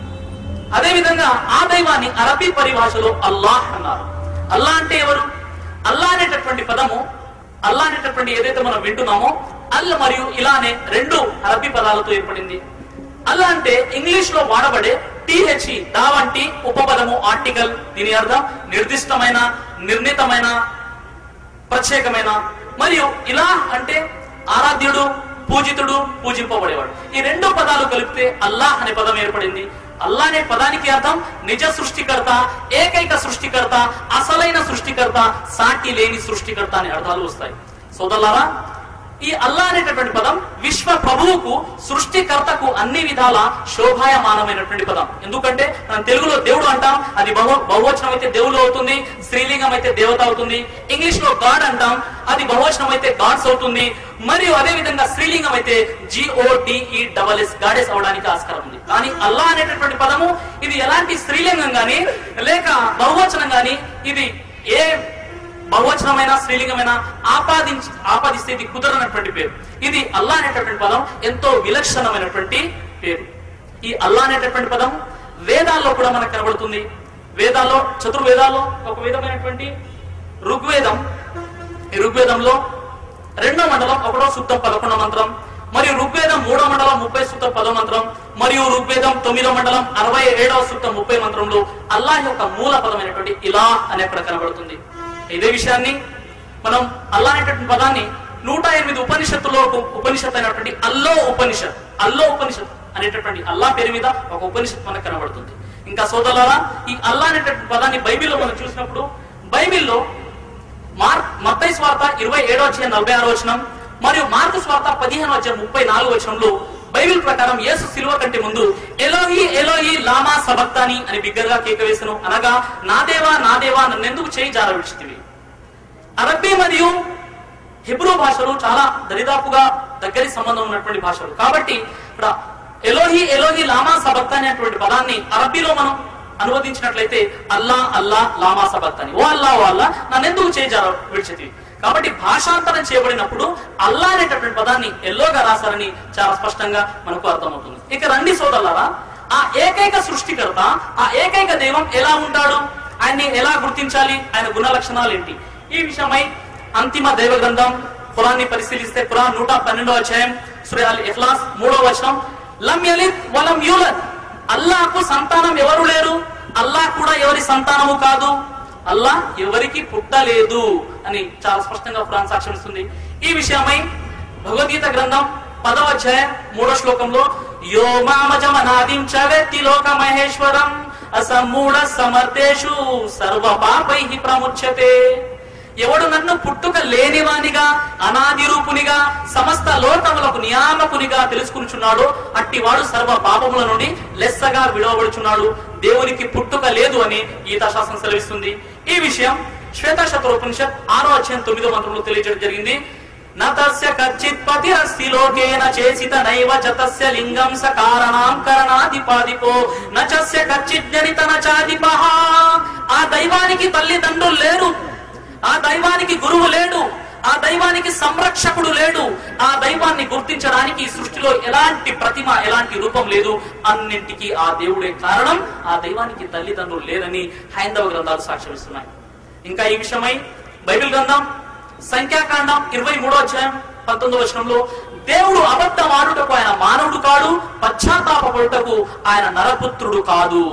A: అదే విధంగా ఆ దైవాన్ని అరబీ పరిభాషలో అల్లాహ్ అన్నారు అల్లా అంటే ఎవరు అల్లా అనేటటువంటి పదము అల్లా అనేటటువంటి ఏదైతే మనం వింటున్నామో అల్ మరియు ఇలా అనే రెండు అరబీ పదాలతో ఏర్పడింది అల్లా అంటే ఇంగ్లీష్ లో వాడబడే టిహెచ్ఈ దా వంటి ఉపపదము ఆర్టికల్ దీని అర్థం నిర్దిష్టమైన నిర్ణీతమైన ప్రత్యేకమైన మరియు ఇలా అంటే ఆరాధ్యుడు పూజితుడు పూజింపబడేవాడు ఈ రెండు పదాలు కలిపితే అల్లాహ్ అనే పదం ఏర్పడింది అల్లా అనే పదానికి అర్థం నిజ సృష్టికర్త ఏకైక సృష్టికర్త అసలైన సృష్టికర్త సాటి లేని సృష్టికర్త అనే అర్థాలు వస్తాయి సోదరులారా ఈ అల్లా అనేటటువంటి పదం విశ్వ ప్రభువుకు సృష్టికర్తకు అన్ని విధాల శోభాయమానమైనటువంటి పదం ఎందుకంటే మనం తెలుగులో దేవుడు అంటాం అది బహు బహువచనం అయితే దేవుడు అవుతుంది స్త్రీలింగం అయితే దేవత అవుతుంది ఇంగ్లీష్ లో గాడ్ అంటాం అది బహువచనం అయితే గాడ్స్ అవుతుంది మరియు అదే విధంగా స్త్రీలింగం అయితే జిఓడిఈ డబల్ ఎస్ గాడెస్ అవడానికి ఆస్కారం ఉంది కానీ అల్లా అనేటటువంటి పదము ఇది ఎలాంటి స్త్రీలింగం గాని లేక బహువచనం గాని ఇది ఏ బహువచనమైన స్త్రీలింగమైన ఆపాదించి ఆపాదిస్తే ఇది కుదరనటువంటి పేరు ఇది అల్లా అనేటటువంటి పదం ఎంతో విలక్షణమైనటువంటి పేరు ఈ అల్లా అనేటటువంటి పదం వేదాల్లో కూడా మనకు కనబడుతుంది వేదాల్లో చతుర్వేదాల్లో ఒక విధమైనటువంటి ఋగ్వేదం ఈ ఋగ్వేదంలో రెండో మండలం ఒకటో సూక్తం పదకొండో మంత్రం మరియు ఋగ్వేదం మూడో మండలం ముప్పై సూక్తం పదో మంత్రం మరియు ఋగ్వేదం తొమ్మిదో మండలం అరవై ఏడవ సూక్తం ముప్పై మంత్రంలో అల్లాహ్ యొక్క మూల పదమైనటువంటి ఇలా అని అక్కడ కనబడుతుంది ఇదే విషయాన్ని మనం అల్లా అనేటటువంటి పదాన్ని నూట ఎనిమిది ఉపనిషత్తులో ఒక ఉపనిషత్ అయినటువంటి అల్లో ఉపనిషత్ అల్లో ఉపనిషత్ అనేటటువంటి అల్లా పేరు మీద ఒక ఉపనిషత్ మనకు కనబడుతుంది ఇంకా సోదరులారా ఈ అల్లా అనేటటువంటి పదాన్ని బైబిల్లో మనం చూసినప్పుడు బైబిల్లో మార్క్ మత్తయి స్వార్త ఇరవై ఏడో అధ్యాయం నలభై ఆరో వచనం మరియు మార్కు స్వార్త పదిహేను అధ్యాయం ముప్పై నాలుగు వచనంలో బైబిల్ ప్రకారం యేసు సిలువ కంటే ముందు ఎలోహి ఎలోహి లామా సబక్తాని అని బిగ్గరగా కేక వేసను అనగా నా దేవా నా దేవా నన్నెందుకు చేయి జార విడిచితివి అరబ్బీ మరియు హిబ్రూ భాషలు చాలా దరిదాపుగా దగ్గరి సంబంధం ఉన్నటువంటి భాషలు కాబట్టి ఇక్కడ ఎలోహి ఎలోహి లామా సబక్తా అనేటువంటి పదాన్ని అరబ్బీలో మనం అనువదించినట్లయితే అల్లా అల్లా లామా సబక్తాని ఓ అల్లా ఓ అల్లా నన్నెందుకు చేజార విడిచితివి కాబట్టి భాషాంతరం చేయబడినప్పుడు అల్లా అనేటటువంటి పదాన్ని ఎల్లోగా రాశారని చాలా స్పష్టంగా మనకు అర్థమవుతుంది ఇక రండి సోదరులారా ఆ ఏకైక సృష్టికర్త ఆ ఏకైక దైవం ఎలా ఉంటాడు ఆయన్ని ఎలా గుర్తించాలి ఆయన గుణ లక్షణాలు ఏంటి ఈ విషయమై అంతిమ దైవ గ్రంథం ఖురాన్ని పరిశీలిస్తే ఖురాన్ నూట పన్నెండో అధ్యాయం సూర్య అల్ ఇఖ్లాస్ మూడో వచనం లం యలిద్ వలం యూలద్ అల్లాహకు సంతానం ఎవరు లేరు అల్లాహ్ కూడా ఎవరి సంతానము కాదు అల్లాహ్ ఎవరికి పుట్టలేదు అని చాలా స్పష్టంగా ఖురాన్ సాక్ష్యం ఇస్తుంది ఈ విషయమై భగవద్గీత గ్రంథం పదవ అధ్యాయం మూడో శ్లోకంలో యో మామజమనాదిం చవేత్తి లోక మహేశ్వరం అసమూఢ సమర్థేషు సర్వ పాపై ప్రముచ్యతే ఎవడు నన్ను పుట్టుక లేనివానిగా అనాది రూపునిగా సమస్త లోకములకు నియామకునిగా తెలుసుకునిచున్నాడో అట్టివాడు సర్వ పాపముల నుండి లెస్సగా విడవబడుచున్నాడు దేవునికి పుట్టుక లేదు అని గీతాశాస్త్రం సెలవిస్తుంది ఈ విషయం శ్వేతాశతరోపనిషత్ ఆరో అధ్యాయం తొమ్మిదో మంత్రంలో తెలియజేయడం జరిగింది నతస్య కచ్చిత్ పతిరస్తి లోకేన చేసిత నైవ చతస్య లింగం స కారణాం కరణాధిపాదికో నచస్య కచ్చిత్ జనిత నచాధిపహ ఆ దైవానికి తల్లిదండ్రులు లేరు ఆ దైవానికి గురువు లేడు ఆ దైవానికి సంరక్షకుడు లేడు ఆ దైవాన్ని గుర్తించడానికి ఈ సృష్టిలో ఎలాంటి ప్రతిమ ఎలాంటి రూపం లేదు అన్నింటికి ఆ దేవుడే కారణం ఆ దైవానికి తల్లిదండ్రులు లేరని హైందవ గ్రంథాలు సాక్ష్యమిస్తున్నాయి ఇంకా ఈ విషయమై బైబిల్ గ్రంథం సంఖ్యాకాండం ఇరవై మూడో అధ్యాయం పంతొమ్మిదో వచనంలో దేవుడు అబద్ధం ఆడుటకు ఆయన మానవుడు కాడు పశ్చాత్తాపడుటకు ఆయన నరపుత్రుడు కాదు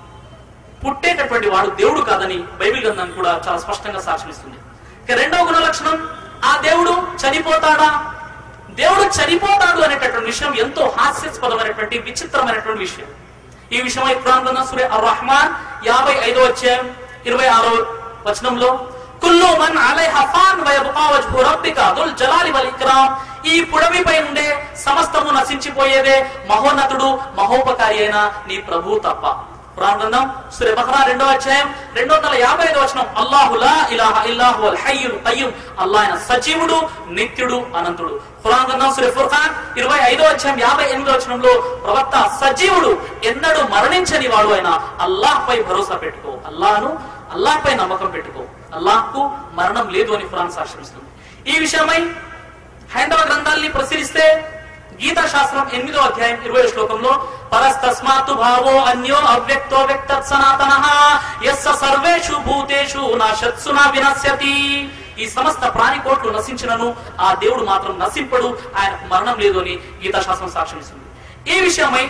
A: పుట్టేటటువంటి వాడు దేవుడు కాదని బైబిల్ గ్రంథం కూడా చాలా స్పష్టంగా సాక్ష్యమిస్తుంది ఇక రెండవ గుణ లక్షణం ఆ దేవుడు చనిపోతాడా దేవుడు చనిపోతాడు అనేటటువంటి విషయం ఎంతో హాస్యాస్పదమైనటువంటి విచిత్రమైనటువంటి విషయం ఈ విషయమై ఖురాన్ గ్రంథం సూర్య అర్ రహమాన్ యాభై ఐదో అధ్యాయం ఇరవై ఆరో వచనంలో కుల్లు మన్ అలైహా ఫాన్ వయబ్కా వజ్హు రబ్బిక దుల్ జలాలి వల్ ఇక్రామ్ ఈ పుడమిపై ఉండే సమస్తము నశించిపోయేదే మహోన్నతుడు మహోపకారి అయిన నీ ప్రభు తప్ప ఖురాన్ గ్రంథం సూర్య బహరా రెండో అధ్యాయం రెండు వందల యాభై ఐదు వచనం అల్లాహు లా ఇలాహ ఇల్లాహు అల్ హయ్యుల్ కయ్యూమ్ అల్లాహ్ ఆయన సజీవుడు నిత్యుడు అనంతుడు ఖురాన్ గ్రంథం సూర్య ఫుర్ఖాన్ ఇరవై ఐదో అధ్యాయం యాభై ఎనిమిదో వచనంలో ప్రవక్త సజీవుడు ఎన్నడూ మరణించని వాడు అయిన అల్లాహ్ పై భరోసా పెట్టుకో అల్లాహను అల్లాహ్ పై నమ్మకం పెట్టుకో అల్లాహ్కు మరణం లేదు అని ఖురాన్ సాక్ష్యమిస్తుంది ఈ విషయమై హైందవ గ్రంథాల్ని పరిశీలిస్తే గీతా శాస్త్రం ఎనిమిదో అధ్యాయం ఇరవై శ్లోకంలో పరస్తస్మాతు భావో అన్యో అవ్యక్తో వ్యక్త సనాతన యస్స సర్వేషు భూతేషు నాశత్సు నా వినశ్యతి ఈ సమస్త ప్రాణికోట్లు నశించినను ఆ దేవుడు మాత్రం నశింపడు ఆయనకు మరణం లేదు అని గీతా శాస్త్రం సాక్ష్యమిస్తుంది ఈ విషయమై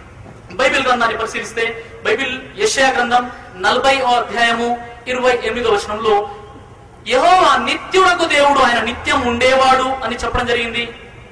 A: బైబిల్ గ్రంథాన్ని పరిశీలిస్తే బైబిల్ యెషయా గ్రంథం నలభై అధ్యాయము ఇరవై ఎనిమిదో వచనంలో యెహోవా నిత్యుడకు దేవుడు ఆయన నిత్యం ఉండేవాడు అని చెప్పడం జరిగింది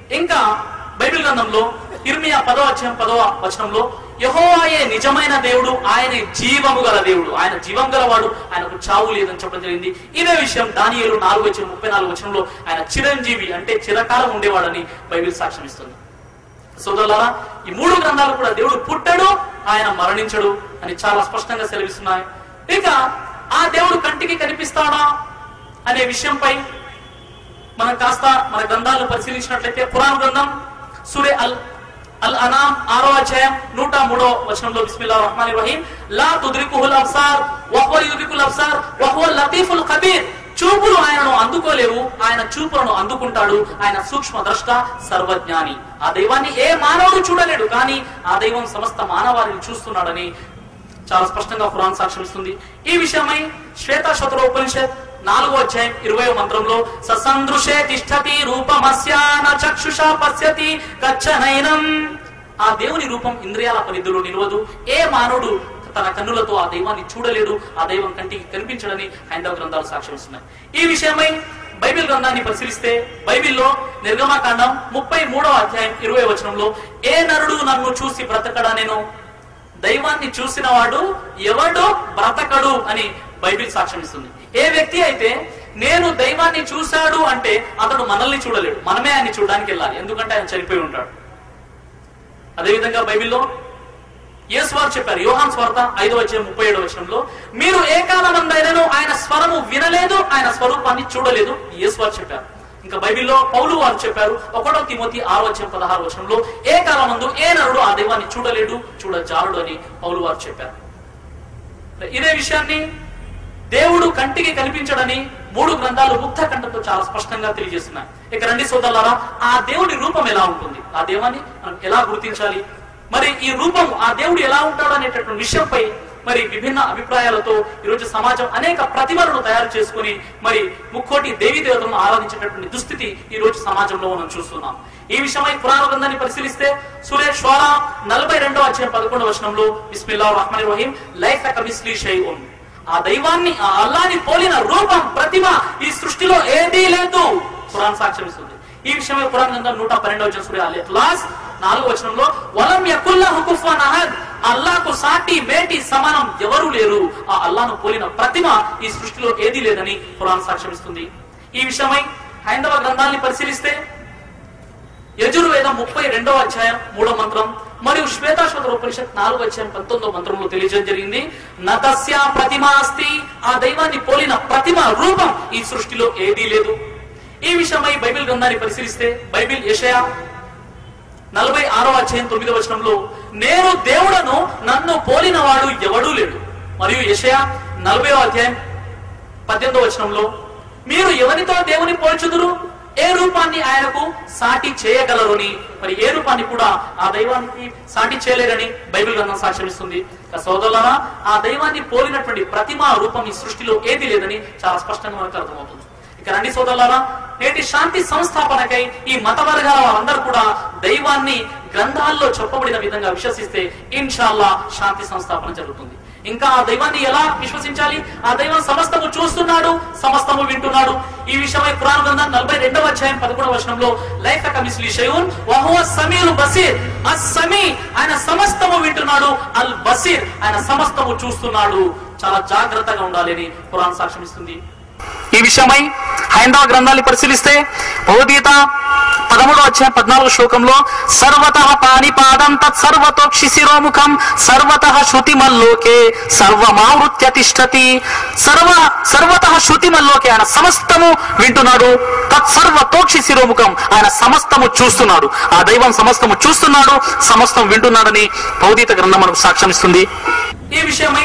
A: ఇంకా బైబిల్ గ్రంథంలో ఇర్మియా పదో అధ్యాయం పదవ వచనంలో యహోవాయే నిజమైన దేవుడు ఆయనే జీవము గల దేవుడు ఆయన జీవం గలవాడు ఆయనకు చావు లేదని చెప్పడం జరిగింది ఇదే విషయం దానియేలు నాలుగు వచ్చిన ముప్పై నాలుగు వచనంలో ఆయన చిరంజీవి అంటే చిరకాలం ఉండేవాడని బైబిల్ సాక్ష్యం ఇస్తుంది సోదరులారా ఈ మూడు గ్రంథాలు కూడా దేవుడు పుట్టడు ఆయన మరణించడు అని చాలా స్పష్టంగా సెలవిస్తున్నాయి ఇక ఆ దేవుడు కంటికి కనిపిస్తాడా అనే విషయంపై మనం కాస్త మన గ్రంథాలను పరిశీలించినట్లయితే పురాణ గ్రంథం సూర్య అల్ అల్ అనాం ఆరో అధ్యాయం నూట మూడో వచనంలో బిస్మిల్లా రహమాన్ రహీం లా తుద్రికుహుల్ అబ్సార్ వహువ యుద్రికుల్ అబ్సార్ వహువ లతీఫుల్ ఖబీర్ చూపులు ఆయనను అందుకోలేవు ఆయన చూపులను అందుకుంటాడు ఆయన సూక్ష్మ ద్రష్ట సర్వజ్ఞాని ఆ దైవాన్ని ఏ మానవుడు చూడలేడు కానీ ఆ దైవం సమస్త మానవాళిని చూస్తున్నాడని చాలా స్పష్టంగా ఖురాన్ సాక్ష్యం ఇస్తుంది ఈ విషయమై శ్వేతాశతర ఉపనిషత్ నాలుగో అధ్యాయం ఇరవై మంత్రంలో ససందృశే తిష్టతి రూపమస్యాన చక్షుషా పశ్యతి గచ్చనైనం ఆ దేవుని రూపం ఇంద్రియాల పరిధిలో నిలవదు ఏ మానవుడు తన కన్నులతో ఆ దైవాన్ని చూడలేడు ఆ దైవం కంటికి కనిపించడని హైందవ గ్రంథాలు సాక్ష్యం ఇస్తున్నాయి ఈ విషయమై బైబిల్ గ్రంథాన్ని పరిశీలిస్తే బైబిల్లో నిర్గమాకాండం ముప్పై మూడవ అధ్యాయం ఇరవై వచనంలో ఏ నరుడు నన్ను చూసి బ్రతకడా నేను దైవాన్ని చూసిన వాడు ఎవడు బ్రతకడు అని బైబిల్ సాక్ష్యం ఇస్తుంది ఏ వ్యక్తి అయితే నేను దైవాన్ని చూశాడు అంటే అతడు మనల్ని చూడలేడు మనమే ఆయన్ని చూడడానికి వెళ్ళాలి ఎందుకంటే ఆయన చనిపోయి ఉంటాడు అదేవిధంగా బైబిల్లో యేసు వారు చెప్పారు యోహాన్ స్వార్త ఐదో వచ్చే ముప్పై ఏడో వచనంలో మీరు ఏ కాలమందైనను ఆయన స్వరము వినలేదు ఆయన స్వరూపాన్ని చూడలేదు యేసు వారు చెప్పారు ఇంకా బైబిల్లో పౌలు వారు చెప్పారు ఒకటో తిమోతి ఆరో వచ్చే పదహారు వచనంలో ఏ కాలమందు ఏ నరుడు ఆ దైవాన్ని చూడలేడు చూడజారుడు అని పౌలు వారు చెప్పారు ఇదే విషయాన్ని దేవుడు కంటికి కనిపించడని మూడు గ్రంథాలు ముక్త కంఠంతో చాలా స్పష్టంగా తెలియజేస్తున్నాయి ఇక రండి సోదరులారా ఆ దేవుడి రూపం ఎలా ఉంటుంది ఆ దేవాన్ని మనం ఎలా గుర్తించాలి మరి ఈ రూపం ఆ దేవుడు ఎలా ఉంటాడు అనేటటువంటి విషయంపై మరి విభిన్న అభిప్రాయాలతో ఈరోజు సమాజం అనేక ప్రతిభలను తయారు చేసుకుని మరి ముక్కోటి దేవీ దేవతలను ఆరాధించేటటువంటి దుస్థితి ఈ రోజు సమాజంలో మనం చూస్తున్నాం ఈ విషయమై పురాణ గ్రంథాన్ని పరిశీలిస్తే సురేష్ శ్వారా నలభై రెండో అధ్యాయం పదకొండవ వచనంలో బిస్మిల్లా రహమాన్ రహీం లైఫ్ కమిస్లీ షైఉన్ ఆ దైవాన్ని ఆ అల్లాని పోలిన రూపం ప్రతిమ ఈ సృష్టిలో ఏదీ లేదు పురాణ సాక్ష్యం ఇస్తుంది ఈ విషయమై పురాణ గ్రంథం నూట పన్నెండవ వచ్చిన సూర్య అల్ ఇఖ్లాస్ నాలుగో వచనంలో వలం యకుల్lahu కుఫువన్ అహద్ అల్లాహకు సాటి మేటి సమానం ఎవరు లేరు ఆ అల్లాను పోలిన ప్రతిమ ఈ సృష్టిలో ఏదీ లేదని పురాణ సాక్ష్యం ఇస్తుంది ఈ విషయమై హైందవ గ్రంథాన్ని పరిశీలిస్తే యజుర్వేదం ముప్పై రెండవ అధ్యాయం మూడో మంత్రం మరియు శ్వేతాశ్వత ఉపనిషత్ నాలుగు అధ్యాయం పంతొమ్మిదో మంత్రంలో తెలియజేయడం జరిగింది నతస్య ప్రతిమ అస్తి ఆ దైవాన్ని పోలిన ప్రతిమ రూపం ఈ సృష్టిలో ఏదీ లేదు ఈ విషయమై బైబిల్ గ్రంథాన్ని పరిశీలిస్తే బైబిల్ యెషయా నలభై ఆరో అధ్యాయం తొమ్మిదో వచనంలో నేను దేవుడను నన్ను పోలిన వాడు ఎవడూ లేడు మరియు యెషయా నలభై అధ్యాయం పద్దెనిమిదో వచనంలో మీరు ఎవరితో దేవుని పోల్చుదురు ఏ రూపాన్ని ఆయనకు సాటి చేయగలరు అని మరి ఏ రూపాన్ని కూడా ఆ దైవానికి సాటి చేయలేరని బైబిల్ గ్రంథం సాక్ష్యమిస్తుంది ఇక సోదరులారా ఆ దైవాన్ని పోలినటువంటి ప్రతిమా రూపం ఈ సృష్టిలో ఏది లేదని చాలా స్పష్టంగా మనకు అర్థమవుతుంది ఇక రండి సోదరులారా నేటి శాంతి సంస్థాపనకై ఈ మత వర్గాల వారందరూ కూడా దైవాన్ని గ్రంథాల్లో చెప్పబడిన విధంగా విశ్వసిస్తే ఇన్షాల్లా శాంతి సంస్థాపన జరుగుతుంది ఇంకా ఆ దైవాన్ని ఎలా విశ్వసించాలి ఆ దైవం సమస్తము చూస్తున్నాడు సమస్తము వింటున్నాడు ఈ విషయమై పురాణ గ్రంథం నలభై రెండవ అధ్యాయం పదకొండవ వచనంలో లైఫ్ కమిస్లీ షయూన్ వహువ సమీరు బసీర్ అస్సమీ ఆయన సమస్తము వింటున్నాడు అల్ బసీర్ ఆయన సమస్తము చూస్తున్నాడు చాలా జాగ్రత్తగా ఉండాలి అని పురాణ సాక్ష్యం ఇస్తుంది ఈ విషయమై హైందవ గ్రంథాన్ని పరిశీలిస్తే భగవద్గీత పదమూడో అధ్యాయం పద్నాలుగు శ్లోకంలో సర్వత పాణిపాదం తత్ సర్వతోక్షి శిరోముఖం సర్వత శృతిమల్లోకే సర్వమావృత్య తిష్టతి సర్వ సర్వత శృతిమల్లోకే ఆయన సమస్తము వింటున్నాడు తత్ సర్వతోక్షి శిరోముఖం ఆయన సమస్తము చూస్తున్నాడు ఆ దైవం సమస్తము చూస్తున్నాడు సమస్తం వింటున్నాడని భౌతిక గ్రంథం మనకు సాక్ష్యం ఇస్తుంది ఈ విషయమై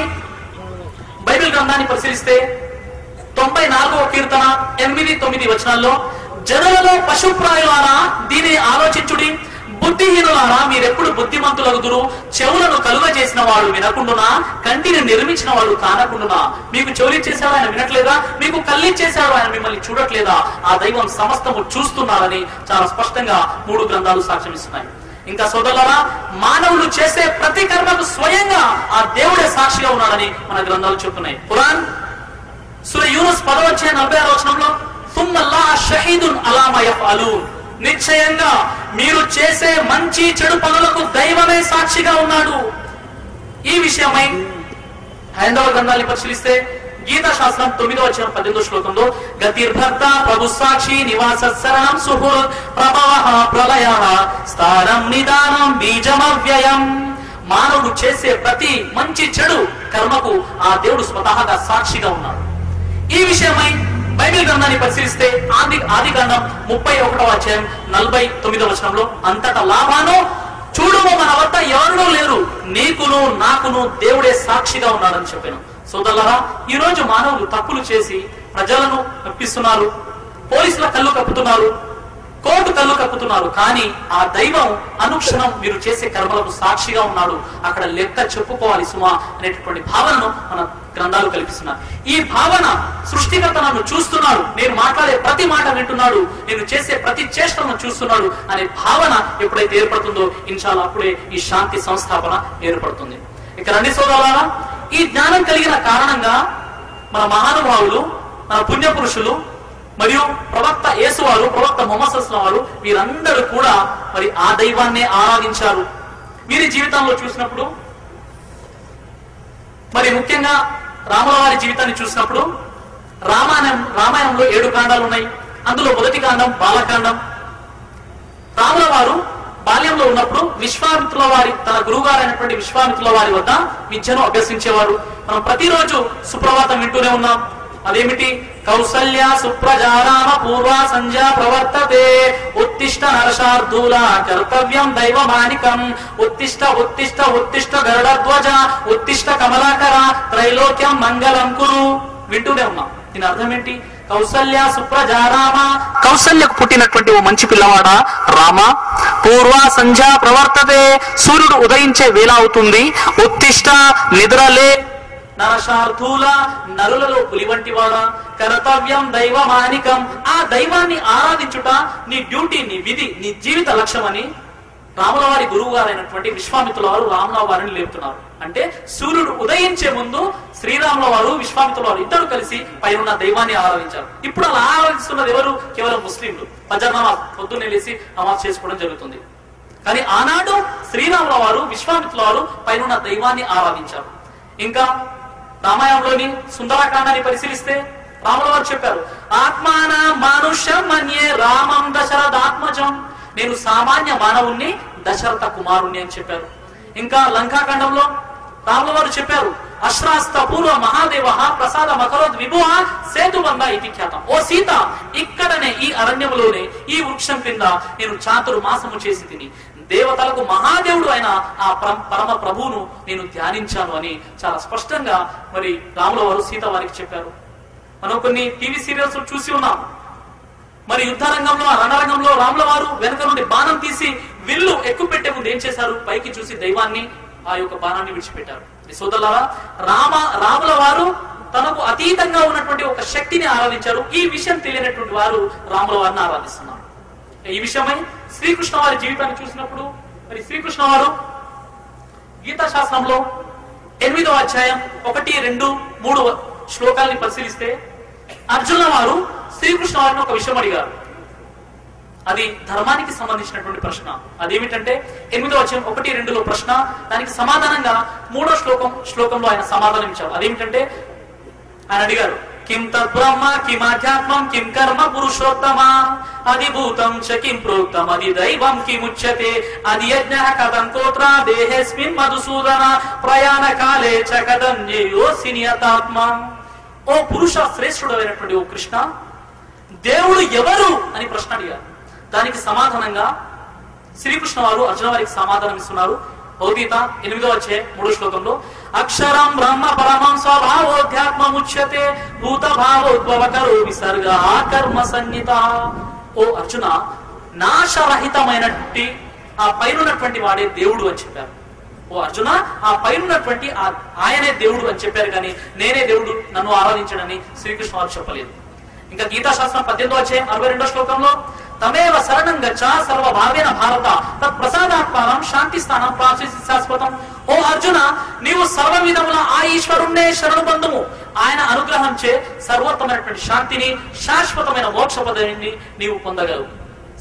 A: బైబిల్ గ్రంథాన్ని పరిశీలిస్తే తొంభై నాలుగవ కీర్తన ఎనిమిది తొమ్మిది వచనాల్లో జనులలో పశుప్రాయులారా దీనిని ఆలోచించుడి బుద్ధిహీనులారా మీరెప్పుడు బుద్ధిమంతులగుదురు చెవులను కలుగ చేసిన వాడు వినకుండునా కంటిని నిర్మించిన వాడు కానకుండునా మీకు చెవులిచ్చేశాడు ఆయన వినట్లేదా మీకు కళ్ళిచ్చేశాడు ఆయన మిమ్మల్ని చూడట్లేదా ఆ దైవం సమస్తము చూస్తున్నారని చాలా స్పష్టంగా మూడు గ్రంథాలు సాక్ష్యమిస్తున్నాయి ఇంకా సోదరులారా మానవులు చేసే ప్రతి కర్మకు స్వయంగా ఆ దేవుడే సాక్షిగా ఉన్నాడని మన గ్రంథాలు చెప్తున్నాయి పురాణ్ సూర్య యూనుస్ పదవచ్చే నలభై ఆరు వచనంలో సుమ్మల్లా షహీదున్ అలామా యఫ్అలూన్ నిశ్చయంగా మీరు చేసే మంచి చెడు పనులకు దైవమే సాక్షిగా ఉన్నాడు ఈ విషయమై హైందవ గ్రంథాన్ని పరిశీలిస్తే గీతా శాస్త్రం తొమ్మిదో వచ్చిన పద్దెనిమిదో శ్లోకంలో గతిర్భర్త ప్రభు సాక్షి నివాస శరణం సుహృత్ ప్రభవ ప్రళయ స్థానం నిదానం బీజమవ్యయం మానవుడు చేసే ప్రతి మంచి చెడు కర్మకు ఆ దేవుడు స్వతహాగా సాక్షిగా ఉన్నాడు ఈ విషయమై బైబిల్ గ్రంథాన్ని పరిశీలిస్తే ఆది ఆది గ్రంథం ముప్పై ఒకటవ అధ్యాయం నలభై తొమ్మిదవ వచనంలో అంతట లాభాను చూడుము మన వద్ద ఎవరినూ లేరు నీకును నాకును దేవుడే సాక్షిగా ఉన్నాడని చెప్పాను సోదరులారా ఈ రోజు మానవులు తప్పులు చేసి ప్రజలను మెప్పిస్తున్నారు పోలీసుల కళ్ళు కప్పుతున్నారు కోర్టు కళ్ళు కప్పుతున్నారు కానీ ఆ దైవం అనుక్షణం మీరు చేసే కర్మలకు సాక్షిగా ఉన్నాడు అక్కడ లెక్క చెప్పుకోవాలి సుమా అనేటటువంటి భావనను మన గ్రంథాలు కల్పిస్తున్నారు ఈ భావన సృష్టికర్త నన్ను చూస్తున్నాడు నేను మాట్లాడే ప్రతి మాట వింటున్నాడు నేను చేసే ప్రతి చేష్టను చూస్తున్నాడు అనే భావన ఎప్పుడైతే ఏర్పడుతుందో ఇన్షాల్ అప్పుడే ఈ శాంతి సంస్థాపన ఏర్పడుతుంది ఇక రండి సోదరులారా ఈ జ్ఞానం కలిగిన కారణంగా మన మహానుభావులు మన పుణ్యపురుషులు మరియు ప్రవక్త యేసు వారు ప్రవక్త మొహమ్మద్ అస్లం వారు వీరందరూ కూడా మరి ఆ దైవాన్నే ఆరాధించారు వీరి జీవితంలో చూసినప్పుడు మరి ముఖ్యంగా రాముల వారి జీవితాన్ని చూసినప్పుడు రామాయణం రామాయణంలో ఏడు కాండాలు ఉన్నాయి అందులో మొదటి కాండం బాలకాండం రాముల వారు బాల్యంలో ఉన్నప్పుడు విశ్వామిత్రుల వారి తన గురువుగారు అయినటువంటి విశ్వామిత్రుల వారి వద్ద విద్యను అభ్యసించేవారు మనం ప్రతిరోజు సుప్రభాతం వింటూనే ఉన్నాం అదేమిటి కౌసల్య సుప్రజారామ పూర్వ సంధ్యా ప్రవర్తతే ఉత్తిష్ట నరశార్దూల కర్తవ్యం దైవమానికం ఉత్తిష్ట ఉత్తిష్ట ఉత్తిష్ట గరుడధ్వజ ఉత్తిష్ట కమలాకర త్రైలోక్యం మంగళం కురు వింటూనే ఉన్నాం దీని అర్థం ఏంటి కౌసల్య సుప్రజారామ కౌసల్యకు పుట్టినటువంటి ఓ మంచి పిల్లవాడ రామ పూర్వ సంధ్య ప్రవర్తతే సూర్యుడు ఉదయించే వేళ అవుతుంది ఉత్తిష్ట నిద్రలే నరశార్థూల నరులలో పులి వంటి వాడా కర్తవ్యం దైవమానికం ఆ దైవాన్ని ఆరాధించుట నీ డ్యూటీ నీ విధి నీ జీవిత లక్ష్యమని రాముల వారి గురువు గారైనటువంటి విశ్వామిత్రుల వారు రాముల వారిని లేపుతున్నారు అంటే సూర్యుడు ఉదయించే ముందు శ్రీరాముల వారు విశ్వామిత్రుల వారు ఇద్దరు కలిసి పైన దైవాన్ని ఆరాధించారు ఇప్పుడు అలా ఆరాధిస్తున్నది ఎవరు కేవలం ముస్లింలు ఫజర్ నమాజ్ పొద్దున్నే లేసి నమాజ్ చేసుకోవడం జరుగుతుంది కానీ ఆనాడు శ్రీరాముల వారు విశ్వామిత్రుల వారు పైన దైవాన్ని ఆరాధించారు ఇంకా రామాయణంలోని సుందరకాండాన్ని పరిశీలిస్తే రాముల వారు చెప్పారు ఆత్మాన మానుష్యం మన్యే రామం దశరథాత్మజం నేను సామాన్య మానవుణ్ణి దశరథ కుమారుణ్ణి అని చెప్పారు ఇంకా లంకాఖండంలో రాముల వారు చెప్పారు అశ్రాస్త పూర్వ మహాదేవ ప్రసాద మకరోద్ విభువ సేతుబంధ ఇది ఖ్యాతం ఓ సీత ఇక్కడనే ఈ అరణ్యములోనే ఈ వృక్షం కింద నేను చాతురు మాసము చేసి తిని దేవతలకు మహాదేవుడు అయిన ఆ పరం- పరమ ప్రభువును నేను ధ్యానించాను అని చాలా స్పష్టంగా మరి రాముల వారు సీత వారికి చెప్పారు మనం కొన్ని టీవీ సీరియల్స్ చూసి ఉన్నాం మరి యుద్ధ రంగంలో ఆ రణరంగంలో రాముల వారు వెనక నుండి బాణం తీసి విల్లు ఎక్కువ పెట్టే ముందు ఏం చేశారు పైకి చూసి దైవాన్ని ఆ యొక్క బాణాన్ని విడిచిపెట్టారు ఈ సోదరులారా రామ రాముల వారు తనకు అతీతంగా ఉన్నటువంటి ఒక శక్తిని ఆరాధించారు ఈ విషయం తెలియనటువంటి వారు రాముల వారిని ఆరాధిస్తున్నారు ఈ విషయమై శ్రీకృష్ణ వారి జీవితాన్ని చూసినప్పుడు మరి శ్రీకృష్ణ వారు గీతా శాస్త్రంలో ఎనిమిదో అధ్యాయం ఒకటి రెండు మూడు శ్లోకాల్ని పరిశీలిస్తే అర్జున వారు శ్రీకృష్ణ వారిని ఒక విషయం అడిగారు అది ధర్మానికి సంబంధించినటువంటి ప్రశ్న అదేమిటంటే ఎనిమిదో అధ్యాయం ఒకటి రెండులో ప్రశ్న దానికి సమాధానంగా మూడో శ్లోకం శ్లోకంలో ఆయన సమాధానం ఇచ్చారు అదేమిటంటే ఆయన అడిగారు కిం తద్బ్రహ్మ కిం ఆధ్యాత్మం కిం కర్మ పురుషోత్తమ అది భూతం చ కిం ప్రోక్తం అది దైవం కిముచ్యతే అది యజ్ఞ కథం కోత్ర దేహేస్మిన్ మధుసూదన ప్రయాణ కాలే చ కథం జ్ఞేయోసి నియతాత్మ ఓ పురుష శ్రేష్ఠుడైనటువంటి ఓ కృష్ణ దేవుడు ఎవరు అని ప్రశ్న అడిగారు దానికి సమాధానంగా శ్రీకృష్ణ వారు అర్జున వారికి సమాధానం ఇస్తున్నారు భౌతిత ఎనిమిదో వచ్చే మూడో శ్లోకంలో అక్షరం బ్రహ్మ పరమం స్వభావోధ్యాత్మముచ్యతే భూత భావోద్భవకరో విసర్గ కర్మ సన్నిత ఓ అర్జున నాశరహితమైనట్టి ఆ పైనున్నటువంటి వాడే దేవుడు అని చెప్పారు ఓ అర్జున ఆ పైనున్నటువంటి ఆ ఆయనే దేవుడు అని చెప్పారు కానీ నేనే దేవుడు నన్ను ఆరాధించడని శ్రీకృష్ణ వారు చెప్పలేదు ఇంకా గీతా శాస్త్రం పద్దెనిమిదో వచ్చే అరవై రెండో శ్లోకంలో తమేవ శరణం గచ్చ సర్వ భావేన భారత తత్ ప్రసాదాత్మానం శాంతి స్థానం ప్రాచిసి శాశ్వతం ఓ అర్జున నీవు సర్వ విధముల ఆ ఈశ్వరుణ్ణే శరణు బంధుము ఆయన అనుగ్రహం చే సర్వోత్తమైనటువంటి శాంతిని శాశ్వతమైన మోక్ష పదవిని నీవు పొందగలవు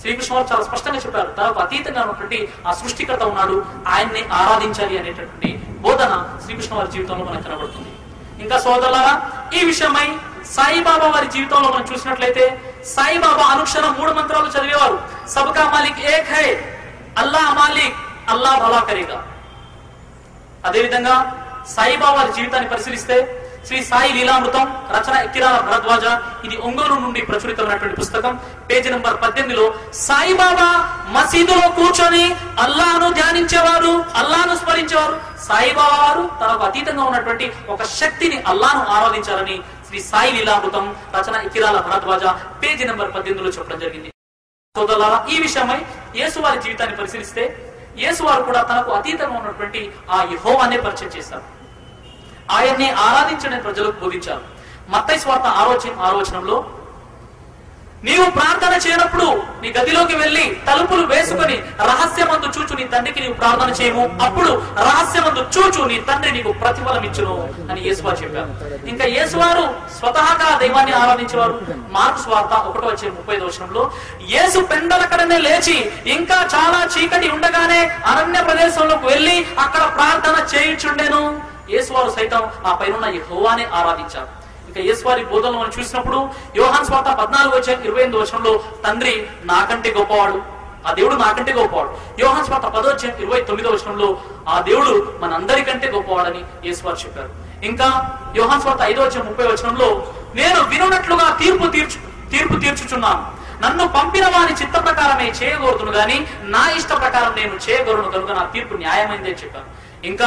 A: శ్రీకృష్ణ వారు చాలా స్పష్టంగా చెప్పారు తనకు అతీతంగా ఉన్నటువంటి ఆ సృష్టికర్త ఉన్నాడు ఆయన్ని ఆరాధించాలి అనేటటువంటి బోధన శ్రీకృష్ణ వారి జీవితంలో మనకు కనబడుతుంది ఇంకా సోదరులారా ఈ విషయమై సాయిబాబా వారి జీవితంలో మనం చూసినట్లయితే సాయిబాబా అనుక్షణం మూడు మంత్రాలు చదివేవారు సబ్కా మాలిక్ ఏక్ హై అల్లా మాలిక్ అల్లా భలా కరేగా అదేవిధంగా సాయిబాబా వారి జీవితాన్ని పరిశీలిస్తే శ్రీ సాయి లీలామృతం రచన ఎక్కిరాల భరద్వాజ ఇది ఒంగోలు నుండి ప్రచురితమైనటువంటి పుస్తకం పేజీ నంబర్ పద్దెనిమిదిలో సాయిబాబా మసీదులో కూర్చొని అల్లాను ధ్యానించేవారు అల్లాను స్మరించేవారు సాయిబాబా వారు తనకు అతీతంగా ఉన్నటువంటి ఒక శక్తిని అల్లాను ఆరాధించాలని శ్రీ సాయి లీలామృతం రచన ఎక్కిరాల భరద్వాజ పేజీ నంబర్ పద్దెనిమిదిలో చెప్పడం జరిగింది సోదరులారా ఈ విషయమై యేసు వారి జీవితాన్ని పరిశీలిస్తే యేసు వారు కూడా తనకు అతీతంగా ఉన్నటువంటి ఆ యహోవానే పరిచయం చేశారు ఆయన్ని ఆరాధించడం ప్రజలకు బోధించారు మత్తయి స్వార్థ ఆలోచన ఆలోచనలో నీవు ప్రార్థన చేయనప్పుడు నీ గదిలోకి వెళ్ళి తలుపులు వేసుకొని రహస్యమందు చూచు నీ తండ్రికి నీవు ప్రార్థన చేయము అప్పుడు రహస్యమందు చూచు నీ తండ్రి నీకు ప్రతిఫలం ఇచ్చును అని యేసువారు చెప్పారు ఇంకా యేసువారు స్వతహాగా ఆ దైవాన్ని ఆరాధించేవారు మార్కు స్వార్థ ఒకటో వచ్చే ముప్పై దోషంలో యేసు పెండలకడనే లేచి ఇంకా చాలా చీకటి ఉండగానే అరణ్య ప్రదేశంలోకి వెళ్ళి అక్కడ ప్రార్థన చేయుచుండెను యేసువారు సైతం ఆ పైన యెహోవానే ఆరాధించారు ఇంకా యేసువారి బోధనలు మనం చూసినప్పుడు యోహాన్ స్వార్థ పద్నాలుగు వచ్చే ఇరవై ఎనిమిది వర్షంలో తండ్రి నాకంటే గొప్పవాడు ఆ దేవుడు నాకంటే గొప్పవాడు యోహాన్ స్వార్థ పదవచ్చే ఇరవై తొమ్మిదో వచనంలో ఆ దేవుడు మనందరికంటే గొప్పవాడని యేసువారు చెప్పారు ఇంకా యోహాన్ స్వార్థ ఐదో వచ్చే ముప్పై వచనంలో నేను వినున్నట్లుగా తీర్పు తీర్చు తీర్పు తీర్చుచున్నాను నన్ను పంపిన వాని చిత్త ప్రకారమే చేయగోరుతును గాని నా ఇష్ట ప్రకారం నేను చేయగోరును కనుక నా తీర్పు న్యాయమైంది అని చెప్పాను ఇంకా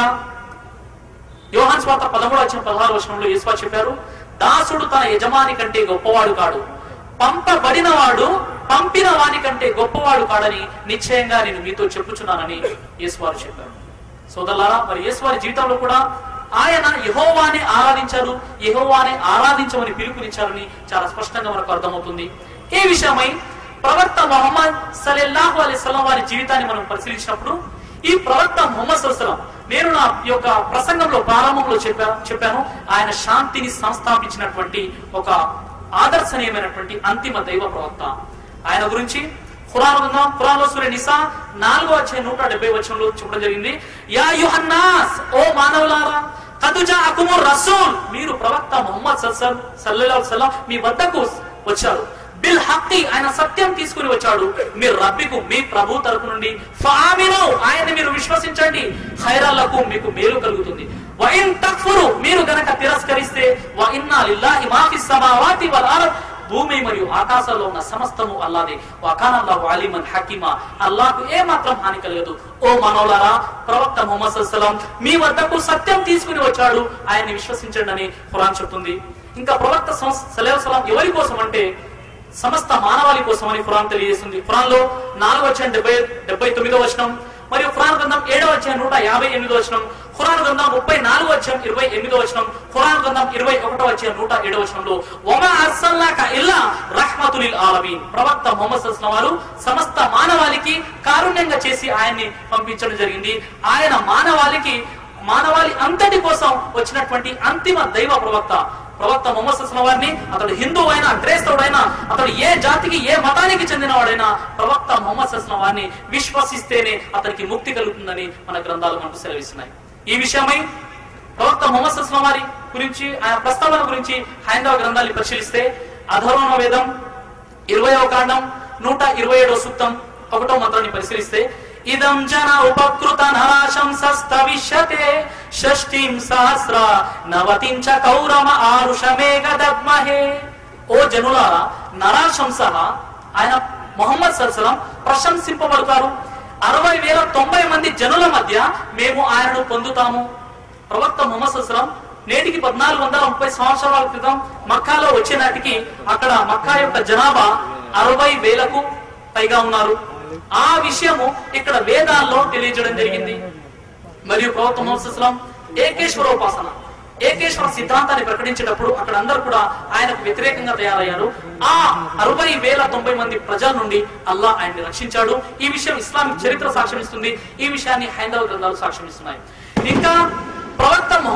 A: యోహాన్ స్వార్థ పదమూడు వచ్చిన పదహారు వర్షంలో యేసువా చెప్పారు దాసుడు తన యజమాని కంటే గొప్పవాడు కాడు పంపబడిన వాడు పంపిన వాని కంటే గొప్పవాడు కాడని నిశ్చయంగా నేను మీతో చెప్పుచున్నానని యేసువారు చెప్పారు సోదరులారా మరి యేసువారి జీవితంలో కూడా ఆయన యహోవానే ఆరాధించారు యహోవానే ఆరాధించమని పిలుపునిచ్చారని చాలా స్పష్టంగా మనకు అర్థమవుతుంది ఈ విషయమై ప్రవక్త మొహమ్మద్ సలెల్లాహు అలై వారి జీవితాన్ని మనం పరిశీలించినప్పుడు ఈ ప్రవక్త మొహమ్మద్ సల్సలం నేను నా యొక్క ప్రసంగంలో ప్రారంభంలో చెప్పా చెప్పాను ఆయన శాంతిని సంస్థాపించినటువంటి ఒక ఆదర్శనీయమైనటువంటి అంతిమ దైవ ప్రవక్త ఆయన గురించి ఖురాన్ గ్రంథం ఖురాన్ లో సూర్య నిసా నాలుగో వచ్చే నూట డెబ్బై వచనంలో చెప్పడం జరిగింది యా యుహన్నాస్ ఓ మానవులారా కదుజా అకుము రసూల్ మీరు ప్రవక్త మొహమ్మద్ సల్సల్ సల్లల్లాహు అలైహి వసల్లం మీ వద్దకు వచ్చారు బిల్ హక్కి ఆయన సత్యం తీసుకుని వచ్చాడు మీరు రబ్బికు మీ ప్రభు తరపు నుండి ఫామిను ఆయన మీరు విశ్వసించండి ఖైరాలకు మీకు మేలు కలుగుతుంది వఇన్ తక్ఫురు మీరు గనక తిరస్కరిస్తే వ ఇన్నా లిల్లాహి మా ఫిస్ సమావాతి వల్ అర్ద్ భూమి మరియు ఆకాశాల్లో ఉన్న సమస్తము అల్లాదే వకానల్లాహు అలీమన్ హకీమా అల్లాహకు ఏ మాత్రం హాని కలగదు ఓ మనోలారా ప్రవక్త ముహమ్మద్ సల్సలం మీ వద్దకు సత్యం తీసుకుని వచ్చాడు ఆయన్ని విశ్వసించండి అని ఖురాన్ చెప్తుంది ఇంకా ప్రవక్త సలం ఎవరి కోసం అంటే సమస్త మానవాళి కోసం అని ఖురాన్ తెలియజేస్తుంది ఖురాన్ లో నాలుగు వచ్చిన డెబ్బై డెబ్బై తొమ్మిదో వచనం మరియు ఖురాన్ గ్రంథం ఏడవ వచ్చిన నూట యాభై ఎనిమిదో వచనం ఖురాన్ గ్రంథం ముప్పై నాలుగు వచ్చిన ఇరవై ఎనిమిదో వచనం ఖురాన్ గ్రంథం ఇరవై ఒకటో వచ్చిన నూట ఏడవ వచనంలో ఒమా అర్సల్లాక ఇల్లా రహ్మతులిల్ ఆలమీన్ ప్రవక్త మొహమ్మద్ సల్లం వారు సమస్త మానవాళికి కారుణ్యంగా చేసి ఆయన్ని పంపించడం జరిగింది ఆయన మానవాళికి మానవాళి అంతటి కోసం వచ్చినటువంటి అంతిమ దైవ ప్రవక్త ప్రవక్త మొహమ్మద్ సల్లం వారిని అతడు హిందూ అయినా క్రైస్తవుడైనా అతడు ఏ జాతికి ఏ మతానికి చెందినవాడైనా ప్రవక్త మొహమ్మద్ సల్లం వారిని విశ్వసిస్తేనే అతనికి ముక్తి కలుగుతుందని మన గ్రంథాలు మనకు సెలవిస్తున్నాయి ఈ విషయమై ప్రవక్త మొహమ్మద్ సల్లం వారి గురించి ఆయన ప్రస్తావన గురించి హైందవ గ్రంథాన్ని పరిశీలిస్తే అధర్వణ వేదం ఇరవయవ కాండం నూట ఇరవై ఏడవ సూక్తం ఒకటో మంత్రాన్ని పరిశీలిస్తే ఇదం జన ఉపకృత నరాశం సస్తవిష్యతే షష్ఠీం సహస్ర నవతించ కౌరమ ఆరుషమేఘ దద్మహే ఓ జనులారా నరాశంస ఆయన మొహమ్మద్ సల్సలం ప్రశంసింపబడతారు అరవై వేల తొంభై మంది జనుల మధ్య మేము ఆయనను పొందుతాము ప్రవక్త మొహమ్మద్ సల్సలం నేటికి పద్నాలుగు వందల ముప్పై సంవత్సరాల క్రితం మక్కాలో వచ్చే నాటికి అక్కడ మక్కా యొక్క జనాభా అరవై వేలకు పైగా ఉన్నారు ఆ విషయము ఇక్కడ వేదాల్లో తెలియజేయడం జరిగింది మరియు ప్రవక్త మహోత్సవం ఏకేశ్వర ఉపాసన ఏకేశ్వర సిద్ధాంతాన్ని ప్రకటించేటప్పుడు అక్కడ అందరూ కూడా ఆయనకు వ్యతిరేకంగా తయారయ్యారు ఆ అరవై వేల తొంభై మంది ప్రజల నుండి అల్లా ఆయన్ని రక్షించాడు ఈ విషయం ఇస్లామిక్ చరిత్ర సాక్ష్యం ఇస్తుంది ఈ విషయాన్ని హైందవ గ్రంథాలు సాక్ష్యం ఇస్తున్నాయి ఇంకా ప్రవక్త మొహమ్మద్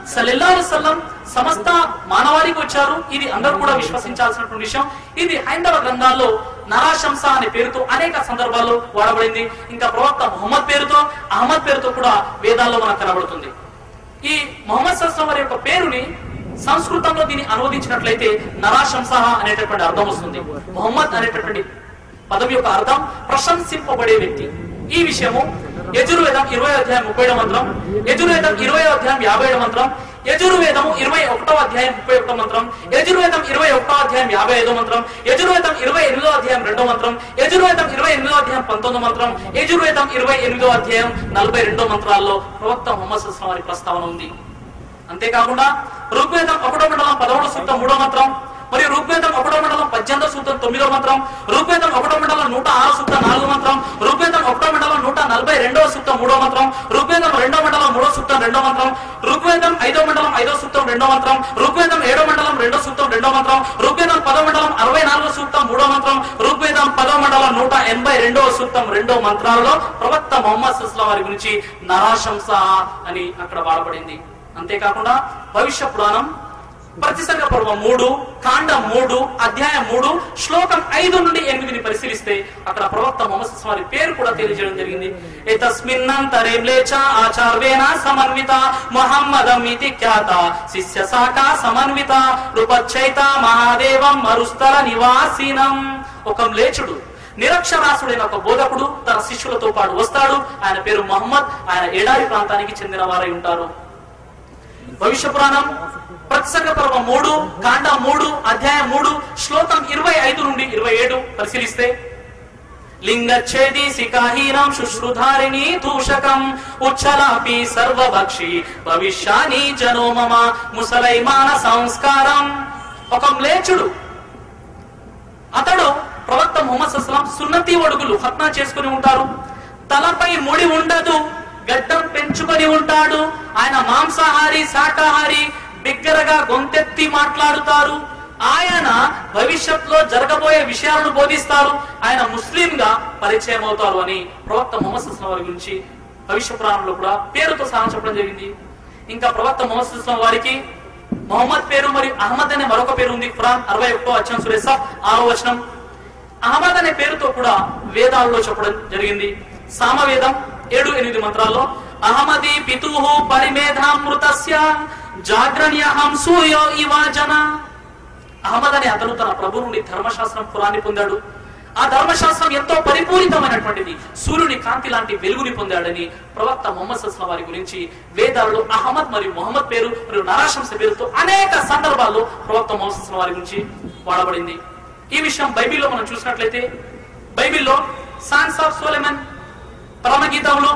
A: సల్లెల్లాహు సల్లం సమస్త మానవాళికి వచ్చారు ఇది అందరూ కూడా విశ్వసించాల్సినటువంటి విషయం ఇది హైందవ గ్రంథాల్లో నరాశంస అనే పేరుతో అనేక సందర్భాల్లో వాడబడింది ఇంకా ప్రవక్త ముహమ్మద్ పేరుతో అహ్మద్ పేరుతో కూడా వేదాల్లో మనకు కనబడుతుంది ఈ మొహమ్మద్ సస్లం వారి యొక్క పేరుని సంస్కృతంలో దీన్ని అనువదించినట్లయితే నరాశంస అనేటటువంటి అర్థం వస్తుంది మొహమ్మద్ అనేటటువంటి పదం యొక్క అర్థం ప్రశంసింపబడే వ్యక్తి ఈ విషయము యజుర్వేదం ఇరవై అధ్యాయం ముప్పై మంత్రం యజుర్వేదం ఇరవై అధ్యాయం యాభై మంత్రం యజుర్వేదము ఇరవై ఒకటో అధ్యాయం ముప్పై ఒకటో మంత్రం యజుర్వేదం ఇరవై ఒకటో అధ్యాయం యాభై ఐదో మంత్రం యజుర్వేదం ఇరవై ఎనిమిదో అధ్యాయం రెండో మంత్రం యజుర్వేదం ఇరవై ఎనిమిదో అధ్యాయం పంతొమ్మిదో మంత్రం యజుర్వేదం ఇరవై ఎనిమిదో అధ్యాయం నలభై రెండో మంత్రాల్లో ప్రవక్త ముహమ్మద్ సస్లం వారి ప్రస్తావన ఉంది అంతేకాకుండా ఋగ్వేదం ఒకటో మండలం పదమూడు సూక్తం మూడో మంత్రం మరియు ఋగ్వేదం ఒకటో మండలం పద్దెనిమిదో సూక్తం తొమ్మిదో మంత్రం ఋగ్వేదం ఒకటో మండలం నూట ఆరు సూక్తం నాలుగో మంత్రం ఋగ్వేదం ఒకటో మండలం నూట నలభై రెండవ సూక్తం మూడో మంత్రం ఋగ్వేదం రెండో మండలం మూడో సూక్తం రెండో మంత్రం ఋగ్వేదం ఐదో మండలం ఐదో సూక్తం రెండో మంత్రం ఋగ్వేదం ఏడో మండలం రెండో సూక్తం రెండో మంత్రం ఋగ్వేదం పదో మండలం అరవై నాలుగో సూక్తం మూడో మంత్రం ఋగ్వేదం పదో మండలం నూట ఎనభై రెండవ సూక్తం రెండో మంత్రాలలో ప్రవక్త మొహమ్మద్ సుస్లా వారి గురించి నరాశంస అని అక్కడ వాడబడింది అంతేకాకుండా భవిష్య పురాణం ప్రతిసంగ పర్వం మూడు కాండం మూడు అధ్యాయం మూడు శ్లోకం ఐదు నుండి ఎనిమిదిని పరిశీలిస్తే అక్కడ ప్రవక్త మొహమ్మద్ వారి పేరు కూడా తెలియజేయడం జరిగింది ఏతస్మిన్నంతరేం లేచ ఆచార్వేన సమన్విత మొహమ్మదమితి ఖ్యాత శిష్య శాఖ సమన్విత రూపచైత మహాదేవం మరుస్తర నివాసినం ఒక మ్లేచుడు నిరక్షరాసుడైన ఒక బోధకుడు తన శిష్యులతో పాటు వస్తాడు ఆయన పేరు మహమ్మద్ ఆయన ఏడాది ప్రాంతానికి చెందిన వారై ఉంటారు భవిష్య పురాణం ప్రత్సంగ పర్వం మూడు కాండ మూడు అధ్యాయం మూడు శ్లోకం ఇరవై ఐదు నుండి ఇరవై ఏడు పరిశీలిస్తే లింగచ్ఛేది శిఖాహీనం శుశ్రుధారిణి తూషకం ఉచ్చలాపి సర్వభక్షి భవిష్యాని జనో మమ ముసలైమాన సంస్కారం ఒక మ్లేచుడు అతడు ప్రవక్త ముహమ్మద్ సస్లాం సున్నతి ఒడుగులు హత్నా చేసుకుని ఉంటారు తలపై ముడి ఉండదు గడ్డం పెంచుకొని ఉంటాడు ఆయన మాంసాహారి శాకాహారి బిగ్గరగా గొంతెత్తి మాట్లాడుతారు ఆయన భవిష్యత్తులో జరగబోయే విషయాలను బోధిస్తారు ఆయన ముస్లిం గా పరిచయం అవుతారు అని ప్రవక్త ముహమ్మద్ సస్లాం వారి గురించి భవిష్య పురాణంలో కూడా పేరుతో సహా చెప్పడం జరిగింది ఇంకా ప్రవక్త ముహమ్మద్ సస్లాం వారికి మొహమ్మద్ పేరు మరియు అహ్మద్ అనే మరొక పేరు ఉంది ఖురాన్ అరవై ఒకటో అచ్చం సురేసా ఆరో వచనం అహ్మద్ అనే పేరుతో కూడా వేదాల్లో చెప్పడం జరిగింది సామవేదం ఏడు ఎనిమిది మంత్రాల్లో అహమది పితుహు పరిమేధామృతస్య జాగ్రణ్యహం సూర్యో ఇవాజన అహ్మద్ అనే అతను తన ప్రభు నుండి ధర్మశాస్త్రం పురాన్ని పొందాడు ఆ ధర్మశాస్త్రం ఎంతో పరిపూరితమైనటువంటిది సూర్యుని కాంతి లాంటి వెలుగుని పొందాడని ప్రవక్త మొహమ్మద్ సస్లం వారి గురించి వేదాలలో అహ్మద్ మరియు మొహమ్మద్ పేరు మరియు నరాశంస పేరుతో అనేక సందర్భాల్లో ప్రవక్త మొహమ్మద్ సస్లం వారి గురించి వాడబడింది ఈ విషయం బైబిల్లో మనం చూసినట్లయితే బైబిల్లో సాన్స్ ఆఫ్ సోలెమన్ పరమగీతంలో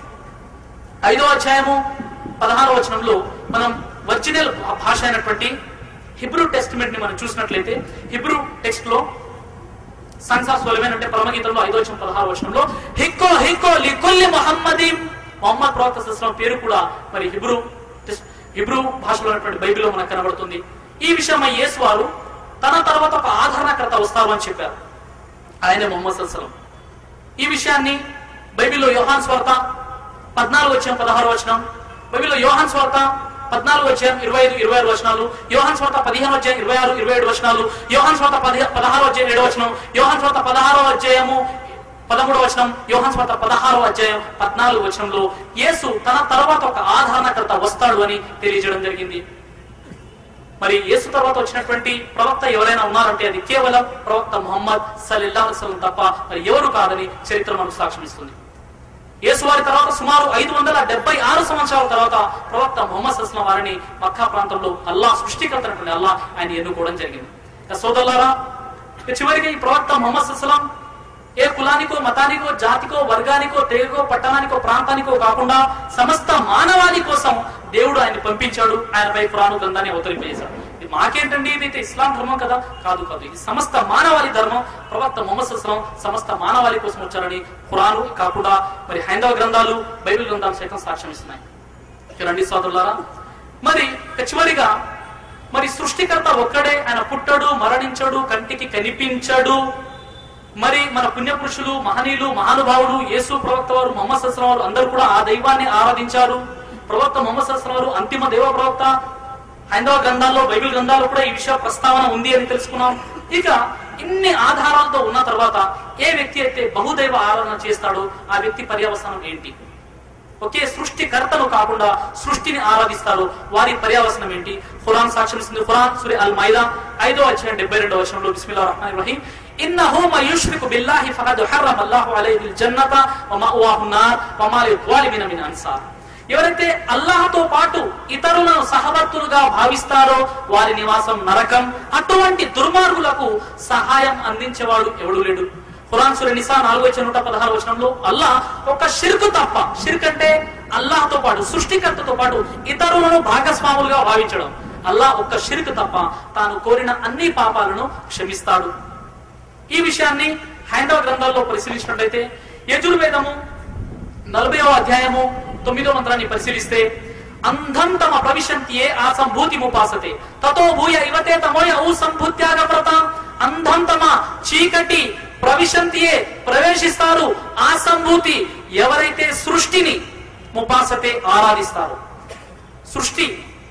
A: ఐదో అధ్యాయము పదహారో వచనంలో మనం ఒరిజినల్ భాష అయినటువంటి హిబ్రూ టెస్టిమెంట్ ని మనం చూసినట్లయితే హిబ్రూ టెక్స్ట్ లో సన్స్ ఆఫ్ సోలెమన్ అంటే పరమగీతంలో ఐదో వచనం పదహారు వచనంలో హిక్కో హిక్కో లికుల్లి మొహమ్మదీం మొహమ్మద్ ప్రవక్త సస్లం పేరు కూడా మరి హిబ్రూ టెస్ట్- హిబ్రూ భాషలో ఉన్నటువంటి బైబిల్లో మనకు కనబడుతుంది ఈ విషయమై యేసు వారు తన తర్వాత ఒక ఆదరణకర్త వస్తారు అని చెప్పారు ఆయనే మొహమ్మద్ సస్లం ఈ విషయాన్ని బైబిల్లో యోహాన్ స్వార్త పద్నాలుగు వచ్చాం పదహారు వచనం బైబిల్లో యోహాన్ స్వార్త పద్నాలుగు వచ్చాం ఇరవై ఐదు ఇరవై ఆరు వచనాలు యోహాన్ స్వార్త పదిహేను వచ్చాం ఇరవై ఆరు ఇరవై ఏడు వచనాలు యోహాన్ స్వార్త పది పదహారు వచ్చాం ఏడు వచనం యోహాన్ స్వార్త పదహారో అధ్యాయము పదమూడవ వచనం యోహాన్ స్వార్త పదహారో అధ్యాయం పద్నాలుగు వచనంలో యేసు తన తర్వాత ఒక ఆదరణకర్త వస్తాడు అని తెలియజేయడం జరిగింది మరి యేసు తర్వాత వచ్చినటువంటి ప్రవక్త ఎవరైనా ఉన్నారంటే అది కేవలం ప్రవక్త ముహమ్మద్ సల్లల్లాహు అలైహి వసల్లం తప్ప మరి ఎవరు కాదని చరిత్ర మనకు సాక్ష్యం ఇస్తుంది యేసు వారి తర్వాత సుమారు ఐదు వందల డెబ్బై ఆరు సంవత్సరాల తర్వాత ప్రవక్త ముహమ్మద్ సస్లం వారిని మక్కా ప్రాంతంలో అల్లా సృష్టికర్తనటువంటి అల్లా ఆయన ఎన్నుకోవడం జరిగింది ఇక సోదరులారా ఇక చివరికి ఈ ప్రవక్త ముహమ్మద్ సస్లం ఏ కులానికో మతానికో జాతికో వర్గానికో తెగకో పట్టణానికో ప్రాంతానికో కాకుండా సమస్త మానవాళి కోసం దేవుడు ఆయన పంపించాడు ఆయనపై పురాణ గ్రంథాన్ని అవతరింపజేశాడు ఇది మాకేంటండి ఇది అయితే ఇస్లాం ధర్మం కదా కాదు కాదు ఇది సమస్త మానవాళి ధర్మం ప్రవక్త మొహమ్మద్ సస్లం సమస్త మానవాళి కోసం వచ్చారని ఖురాను కాకుండా మరి హైందవ గ్రంథాలు బైబిల్ గ్రంథాలు సైతం సాక్ష్యం ఇస్తున్నాయి ఇక రండి సోదరులారా మరి ఇక చివరిగా మరి సృష్టికర్త ఒక్కడే ఆయన పుట్టడు మరణించడు కంటికి కనిపించడు మరి మన పుణ్యపురుషులు మహనీయులు మహానుభావులు యేసు ప్రవక్త వారు మొహమ్మద్ సస్లం వారు అందరూ కూడా ఆ దైవాన్ని ఆరాధించారు ప్రవక్త మొహమ్మద్ సల్లాహం వారు అంతిమ దేవ ప్రవక్త హైందవ గ్రంథాల్లో బైబిల్ గ్రంథాల్లో కూడా ఈ విషయ ప్రస్తావన ఉంది అని తెలుసుకున్నాం ఇక ఇన్ని ఆధారాలతో ఉన్న తర్వాత ఏ వ్యక్తి అయితే బహుదైవ ఆరాధన చేస్తాడో ఆ వ్యక్తి పర్యవసానం ఏంటి ఒకే సృష్టికర్తను కాకుండా సృష్టిని ఆరాధిస్తారు వారి పర్యావసనం ఏంటి ఖురాన్ సాక్షిస్తుంది ఖురాన్ సురి అల్ మైదా ఐదో అధ్యాయం డెబ్బై రెండో వచనంలో బిస్మిల్లాహిర్ రహమానిర్ రహీం ఇన్నహు మ యుష్రికు బిల్లాహి ఫఖద్ హర్రమ అల్లాహు అలైహిల్ జన్నత వ మఅవాహు నార్ వ మా లిజ్వాలిమిన మిన్ అన్సార్ ఎవరైతే అల్లాహతో పాటు ఇతరులను సహవర్తులుగా భావిస్తారో వారి నివాసం నరకం అటువంటి దుర్మార్గులకు సహాయం అందించేవాడు ఎవడు లేడు ఖురాన్ సూర నిసా నాలుగో వచ్చిన నూట పదహారు వచనంలో అల్లాహ్ ఒక షిర్కు తప్ప షిర్క్ అంటే అల్లాహ్తో పాటు సృష్టికర్తతో పాటు ఇతరులను భాగస్వాములుగా భావించడం అల్లాహ్ ఒక్క షిర్క్ తప్ప తాను కోరిన అన్ని పాపాలను క్షమిస్తాడు ఈ విషయాన్ని హైందవ గ్రంథాల్లో పరిశీలించినట్లయితే యజుర్వేదము నలభైవ అధ్యాయము తొమ్మిదో మంత్రాన్ని పరిశీలిస్తే అంధం తమ ప్రవిశంతియే ఆ సంభూతి ముపాసతే తతో భూయ ఇవతే తమోయ ఊ సంభూత్యాగ వ్రత అంధం తమ చీకటి ప్రవిశంతియే ప్రవేశిస్తారు ఆ సంభూతి ఎవరైతే సృష్టిని ముపాసతే ఆరాధిస్తారు సృష్టి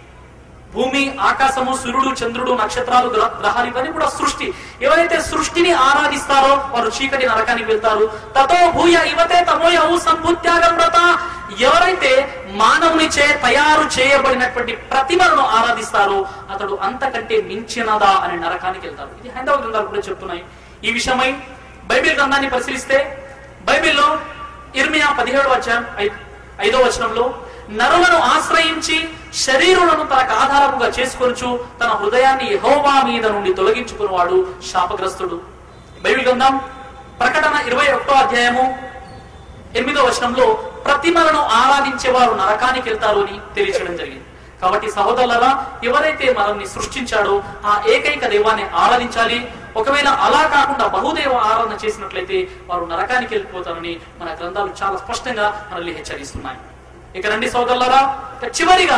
A: భూమి ఆకాశము సూర్యుడు చంద్రుడు నక్షత్రాలు గ్ర- గ్రహాలు ఇవన్నీ కూడా సృష్టి ఎవరైతే సృష్టిని ఆరాధిస్తారో వారు చీకటి నరకానికి వెళ్తారు తతో భూయ ఇవతే తమోయ ఊ సంభూత్యాగం వ్రత ఎవరైతే మానవునిచే తయారు చేయబడినటువంటి ప్రతిమలను ఆరాధిస్తారో అతడు అంతకంటే మించినదా అనే నరకానికి వెళ్తారు ఇది హైందవ గ్రంథాలు కూడా చెప్తున్నాయి ఈ విషయమై బైబిల్ గ్రంథాన్ని పరిశీలిస్తే బైబిల్లో ఇర్మియా పదిహేడు వచ్చాం ఐదో వచనంలో నరులను ఆశ్రయించి శరీరులను తనకు ఆధారముగా చేసుకొనుచు తన హృదయాన్ని యెహోవా మీద నుండి తొలగించుకున్నవాడు శాపగ్రస్తుడు బైబిల్ గ్రంథం ప్రకటన ఇరవై ఒకటో అధ్యాయము ఎనిమిదో వచనంలో ప్రతిమలను ఆరాధించేవారు నరకానికి వెళ్తారు అని తెలియచేయడం జరిగింది కాబట్టి సహోదరులరా ఎవరైతే మనల్ని సృష్టించాడో ఆ ఏకైక దైవాన్ని ఆరాధించాలి ఒకవేళ అలా కాకుండా బహుదైవ ఆరాధన చేసినట్లయితే వారు నరకానికి వెళ్ళిపోతారని మన గ్రంథాలు చాలా స్పష్టంగా మనల్ని హెచ్చరిస్తున్నాయి ఇక రండి సోదరులరా ఇక చివరిగా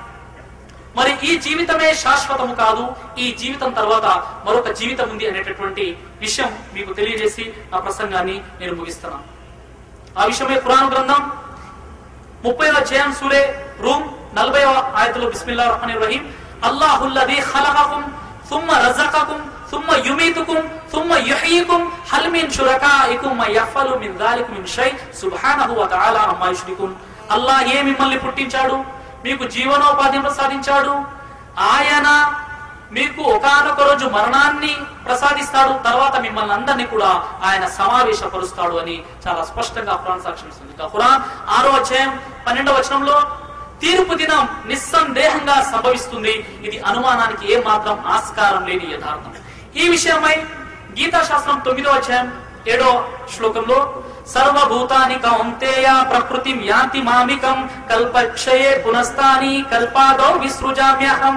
A: మరి ఈ జీవితమే శాశ్వతము కాదు ఈ జీవితం తర్వాత మరొక జీవితం ఉంది అనేటటువంటి విషయం మీకు తెలియజేసి నా ప్రసంగాన్ని నేను ముగిస్తున్నాను ఆ విషయమే ఖురాన్ గ్రంథం ముప్పై అధ్యాయం సూరే రూమ్ నలభై ఆయతలో బిస్మిల్లా రహమాన్ రహీం అల్లాహుల్లది ఖలకకుం ثم رزقكم ثم يميتكم ثم يحييكم هل من شركائكم من يفعل من ذلك من شيء سبحانه وتعالى عما يشركون అల్లాహ్ ఏ మిమ్మల్ని పుట్టించాడు మీకు జీవనోపాధిని ప్రసాదించాడు ఆయన మీకు ఒకానొక రోజు మరణాన్ని ప్రసాదిస్తాడు తర్వాత మిమ్మల్ని అందరినీ కూడా ఆయన సమావేశపరుస్తాడు అని చాలా స్పష్టంగా ఖురాన్ సాక్ష్యమిస్తుంది ఇక ఖురాన్ ఆరో అధ్యాయం పన్నెండవ వచనంలో తీర్పు దినం నిస్సందేహంగా సంభవిస్తుంది ఇది అనుమానానికి ఏ మాత్రం ఆస్కారం లేని యథార్థం ఈ విషయమై గీతా శాస్త్రం తొమ్మిదో అధ్యాయం ఏడో శ్లోకంలో సర్వభూతాని కౌంతేయ ప్రకృతి యాంతి మామికం కల్పక్షయే పునస్తాని కల్పాదో విసృజామ్యహం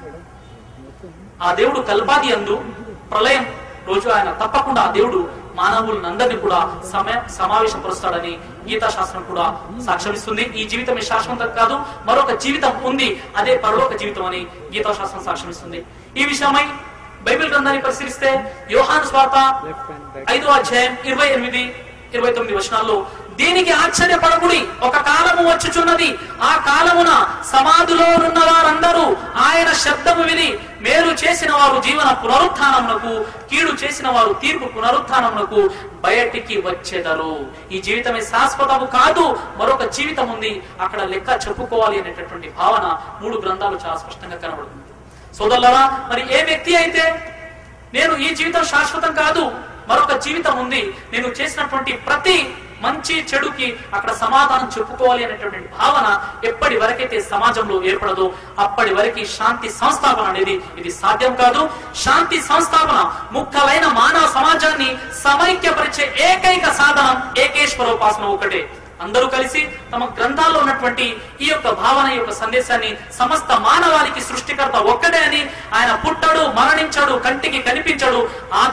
A: ఆ దేవుడు కల్పాది అందు ప్రళయం రోజు ఆయన తప్పకుండా ఆ దేవుడు మానవులందరినీ కూడా సమయ సమావేశపరుస్తాడని గీతా శాస్త్రం కూడా సాక్ష్యమిస్తుంది ఈ జీవితమే శాశ్వతం కాదు మరొక జీవితం ఉంది అదే పరలోక జీవితం అని గీతా శాస్త్రం సాక్ష్యమిస్తుంది ఈ విషయమై బైబిల్ గ్రంథాన్ని పరిశీలిస్తే యోహాను స్వార్త ఐదో అధ్యాయం ఇరవై ఎనిమిది ఇరవై తొమ్మిది వచనాల్లో దీనికి ఆశ్చర్యపడకుడి ఒక కాలము వచ్చుచున్నది ఆ కాలమున సమాధిలో ఉన్న వారందరూ ఆయన శబ్దము విని మేలు చేసిన వారు జీవన పునరుత్నమునకు కీడు చేసిన వారు తీర్పు పునరుత్నమునకు బయటికి వచ్చేదరు ఈ జీవితమే శాశ్వతము కాదు మరొక జీవితం ఉంది అక్కడ లెక్క చెప్పుకోవాలి అనేటటువంటి భావన మూడు గ్రంథాలు చాలా స్పష్టంగా కనబడుతుంది సోదరులరా మరి ఏ వ్యక్తి అయితే నేను ఈ జీవితం శాశ్వతం కాదు మరొక జీవితం ఉంది నేను చేసినటువంటి ప్రతి మంచి చెడుకి అక్కడ సమాధానం చెప్పుకోవాలి అనేటువంటి భావన ఎప్పటి వరకైతే సమాజంలో ఏర్పడదో అప్పటి వరకు శాంతి సంస్థాపన అనేది ఇది సాధ్యం కాదు శాంతి సంస్థాపన ముఖ్యమైన మానవ సమాజాన్ని సమైక్యపరిచే ఏకైక సాధనం ఏకేశ్వరోపాసన ఒకటే అందరూ కలిసి తమ గ్రంథాల్లో ఉన్నటువంటి ఈ యొక్క భావన ఈ యొక్క సందేశాన్ని సమస్త మానవాళికి సృష్టికర్త ఒక్కడే అని ఆయన పుట్టడు మరణించడు కంటికి కనిపించడు ఆ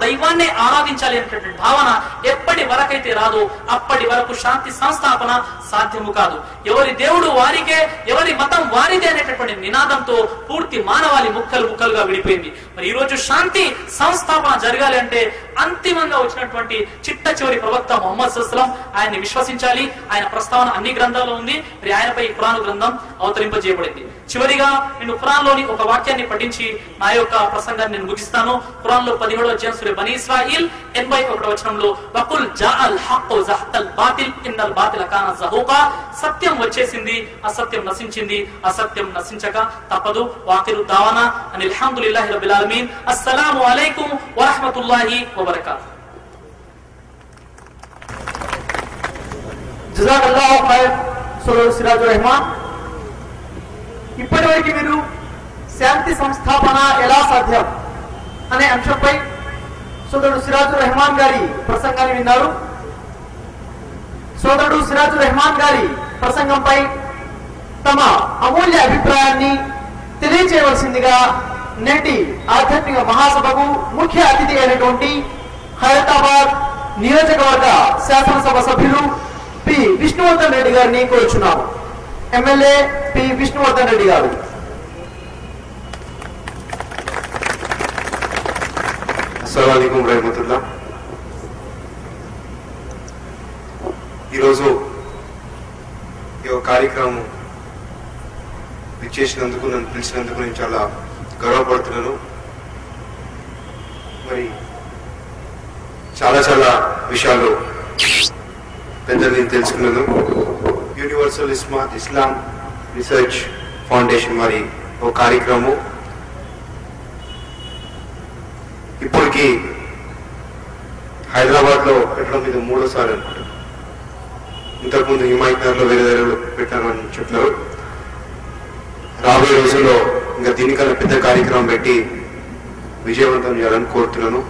A: దైవాన్ని ఆరాధించాలి అనేటువంటి భావన ఎప్పటి వరకైతే రాదో అప్పటి వరకు శాంతి సంస్థాపన సాధ్యము కాదు ఎవరి దేవుడు వారికే ఎవరి మతం వారిదే అనేటటువంటి నినాదంతో పూర్తి మానవాళి ముక్కలు ముక్కలుగా విడిపోయింది మరి ఈ రోజు శాంతి సంస్థాపన జరగాలి అంటే అంతిమంగా వచ్చినటువంటి చిట్ట చివరి ప్రవక్త మొహమ్మద్ సుస్లం ఆయన్ని విశ్వసించాలి ఆయన ప్రస్తావన అన్ని గ్రంథాల్లో ఉంది మరి ఆయనపై ఖురాను గ్రంథం అవతరింపజేయబడింది చివరిగా నేను ఖురాన్ లోని ఒక వాక్యాన్ని పఠించి నా యొక్క ప్రసంగాన్ని నేను ముగిస్తాను ఖురాన్ లో పదిహేడవ అధ్యాయం సూర్య బనీ ఇస్రాయిల్ ఎనభై ఒకటో వచనంలో వకుల్ జాఅల్ హక్కు జహతల్ బాతిల్ ఇన్నల్ బాతిల కాన జహూకా సత్యం వచ్చేసింది అసత్యం నశించింది అసత్యం నశించక తప్పదు వాకిరు దావానా అని అల్హమ్దులిల్లాహి రబ్బిల్ ఆలమీన్ అస్సలాము అలైకుం వరహ్మతుల్లాహి వబరకాతుహు
B: జజాకల్లాహు ఖైర్ సోదరుడు సిరాజు రెహమాన్ ఇప్పటివరకు మీరు శాంతి సంస్థాపన ఎలా సాధ్యం అనే అంశంపై సోదరుడు సిరాజు రెహమాన్ గారి ప్రసంగాన్ని విన్నారు సోదరుడు సిరాజు రెహమాన్ గారి ప్రసంగంపై తమ అమూల్య అభిప్రాయాన్ని తెలియచేయవలసిందిగా నేటి ఆధ్యాత్మిక మహాసభకు ముఖ్య అతిథి అయినటువంటి హైదరాబాద్ నియోజకవర్గ శాసనసభ సభ్యులు పి విష్ణువర్ధన్ రెడ్డి గారిని కోరుచున్నాము ఎమ్మెల్యే పి విష్ణువర్ధన్ రెడ్డి గారు
C: అస్సలం రహమతుల్లా ఈరోజు ఈ యొక్క కార్యక్రమం విచ్చేసినందుకు నన్ను పిలిచినందుకు నేను చాలా గర్వపడుతున్నాను మరి చాలా చాలా విషయాలు పెద్దలు నేను తెలుసుకున్నాను యూనివర్సల్ ఇస్మా ఇస్లాం రీసెర్చ్ ఫౌండేషన్ మరి ఒక కార్యక్రమం ఇప్పటికి హైదరాబాద్ లో పెట్టడం ఇది మూడోసారి అనుకుంటా ఇంతకుముందు హిమాయత్ నగర్ లో వేరే దగ్గర పెట్టాను అని చెప్తున్నారు రాబోయే రోజుల్లో ఇంకా దీనికన్నా పెద్ద కార్యక్రమం పెట్టి విజయవంతం చేయాలని కోరుతున్నాను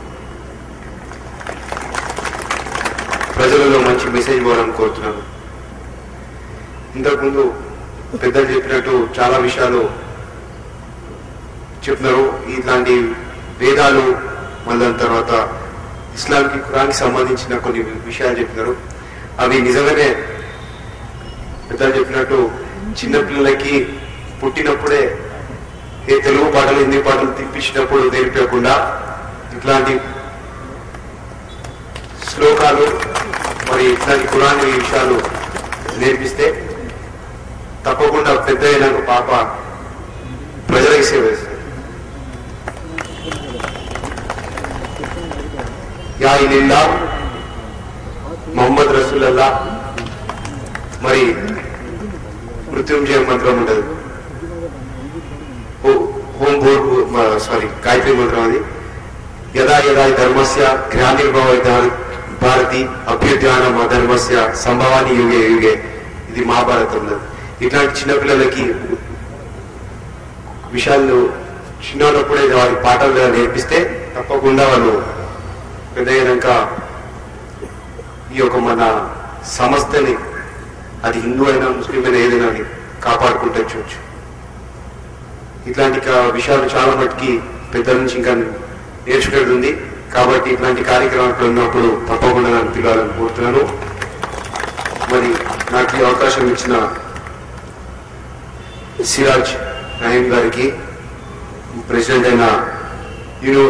C: ప్రజలలో మంచి మెసేజ్ పోవాలని కోరుతున్నాను ఇంతకుముందు పెద్దలు చెప్పినట్టు చాలా విషయాలు చెప్తున్నారు ఇట్లాంటి వేదాలు మళ్ళీ దాని తర్వాత ఇస్లాంకి ఖురాన్కి సంబంధించిన కొన్ని విషయాలు చెప్పినారు అవి నిజంగానే పెద్దలు చెప్పినట్టు చిన్నపిల్లలకి పుట్టినప్పుడే ఏ తెలుగు పాటలు హిందీ పాటలు తిప్పించినప్పుడు నేర్పకుండా ఇట్లాంటి శ్లోకాలు మరి ఇట్లాంటి ఖురాన్ విషయాలు నేర్పిస్తే తప్పకుండా పెద్ద అయినాక పాప ప్రజలకు సేవ చేస్తుంది యా ఇల్లా మొహమ్మద్ రసూలల్లా మరి మృత్యుంజయ మంత్రం ఉండదు హో- హోం బోర్డు సారీ గాయత్రి మంత్రం అది యదా యదా హి ధర్మస్య గ్రామీర్భవ భారతి అభ్యుద్యానం ధర్మస్య సంభవాని యుగే యుగే ఇది మహాభారతంలో ఇట్లాంటి చిన్నపిల్లలకి విషయాలు చిన్నప్పుడే వారి పాఠాలు నేర్పిస్తే తప్పకుండా వాళ్ళు పెద్ద అయినాక ఈ యొక్క మన సంస్థని అది హిందూ అయినా ముస్లిం అయినా ఏదైనా అని కాపాడుకుంటూ చూడొచ్చు ఇట్లాంటి కా- విషయాలు చాలా మటుకి పెద్దల నుంచి ఇంకా నేర్చుకునేది ఉంది కాబట్టి ఇట్లాంటి కార్యక్రమాలు ఉన్నప్పుడు తప్పకుండా నన్ను పిలవాలని కోరుతున్నాను మరి నాకు ఈ అవకాశం ఇచ్చిన సిరాజ్ నయీం గారికి ప్రెసిడెంట్ అయిన యూనో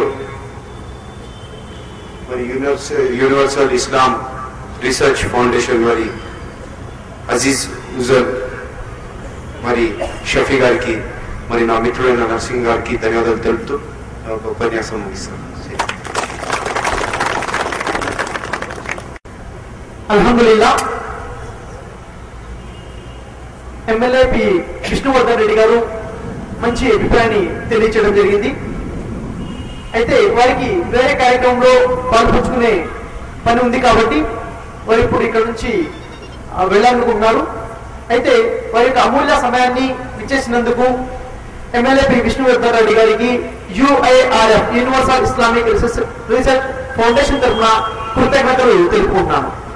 C: మరి universal universal Islam research foundation మరి అజీజ్ ఉజర్ మరి షఫీ గారికి మరి నా మిత్రుడైన నర్సింగ్ గారికి ధన్యవాదాలు తెలుపుతూ నా యొక్క ఉపన్యాసం ముగిస్తాను
B: అల్హమ్దుల్లా ఎమ్మెల్యే పి విష్ణువర్ధన్ రెడ్డి గారు మంచి అభిప్రాయాన్ని తెలియచేయడం జరిగింది అయితే వారికి వేరే కార్యక్రమంలో పాల్పంచుకునే పని ఉంది కాబట్టి వారు ఇప్పుడు ఇక్కడ నుంచి ఆ, వెళ్ళాలనుకుంటున్నారు అయితే వారి యొక్క అమూల్య సమయాన్ని ఇచ్చేసినందుకు ఎమ్మెల్యే పి విష్ణువర్ధన్ రెడ్డి గారికి UIRF universal Islamic research research foundation తరఫున కృతజ్ఞతలు తెలుపుకుంటున్నాను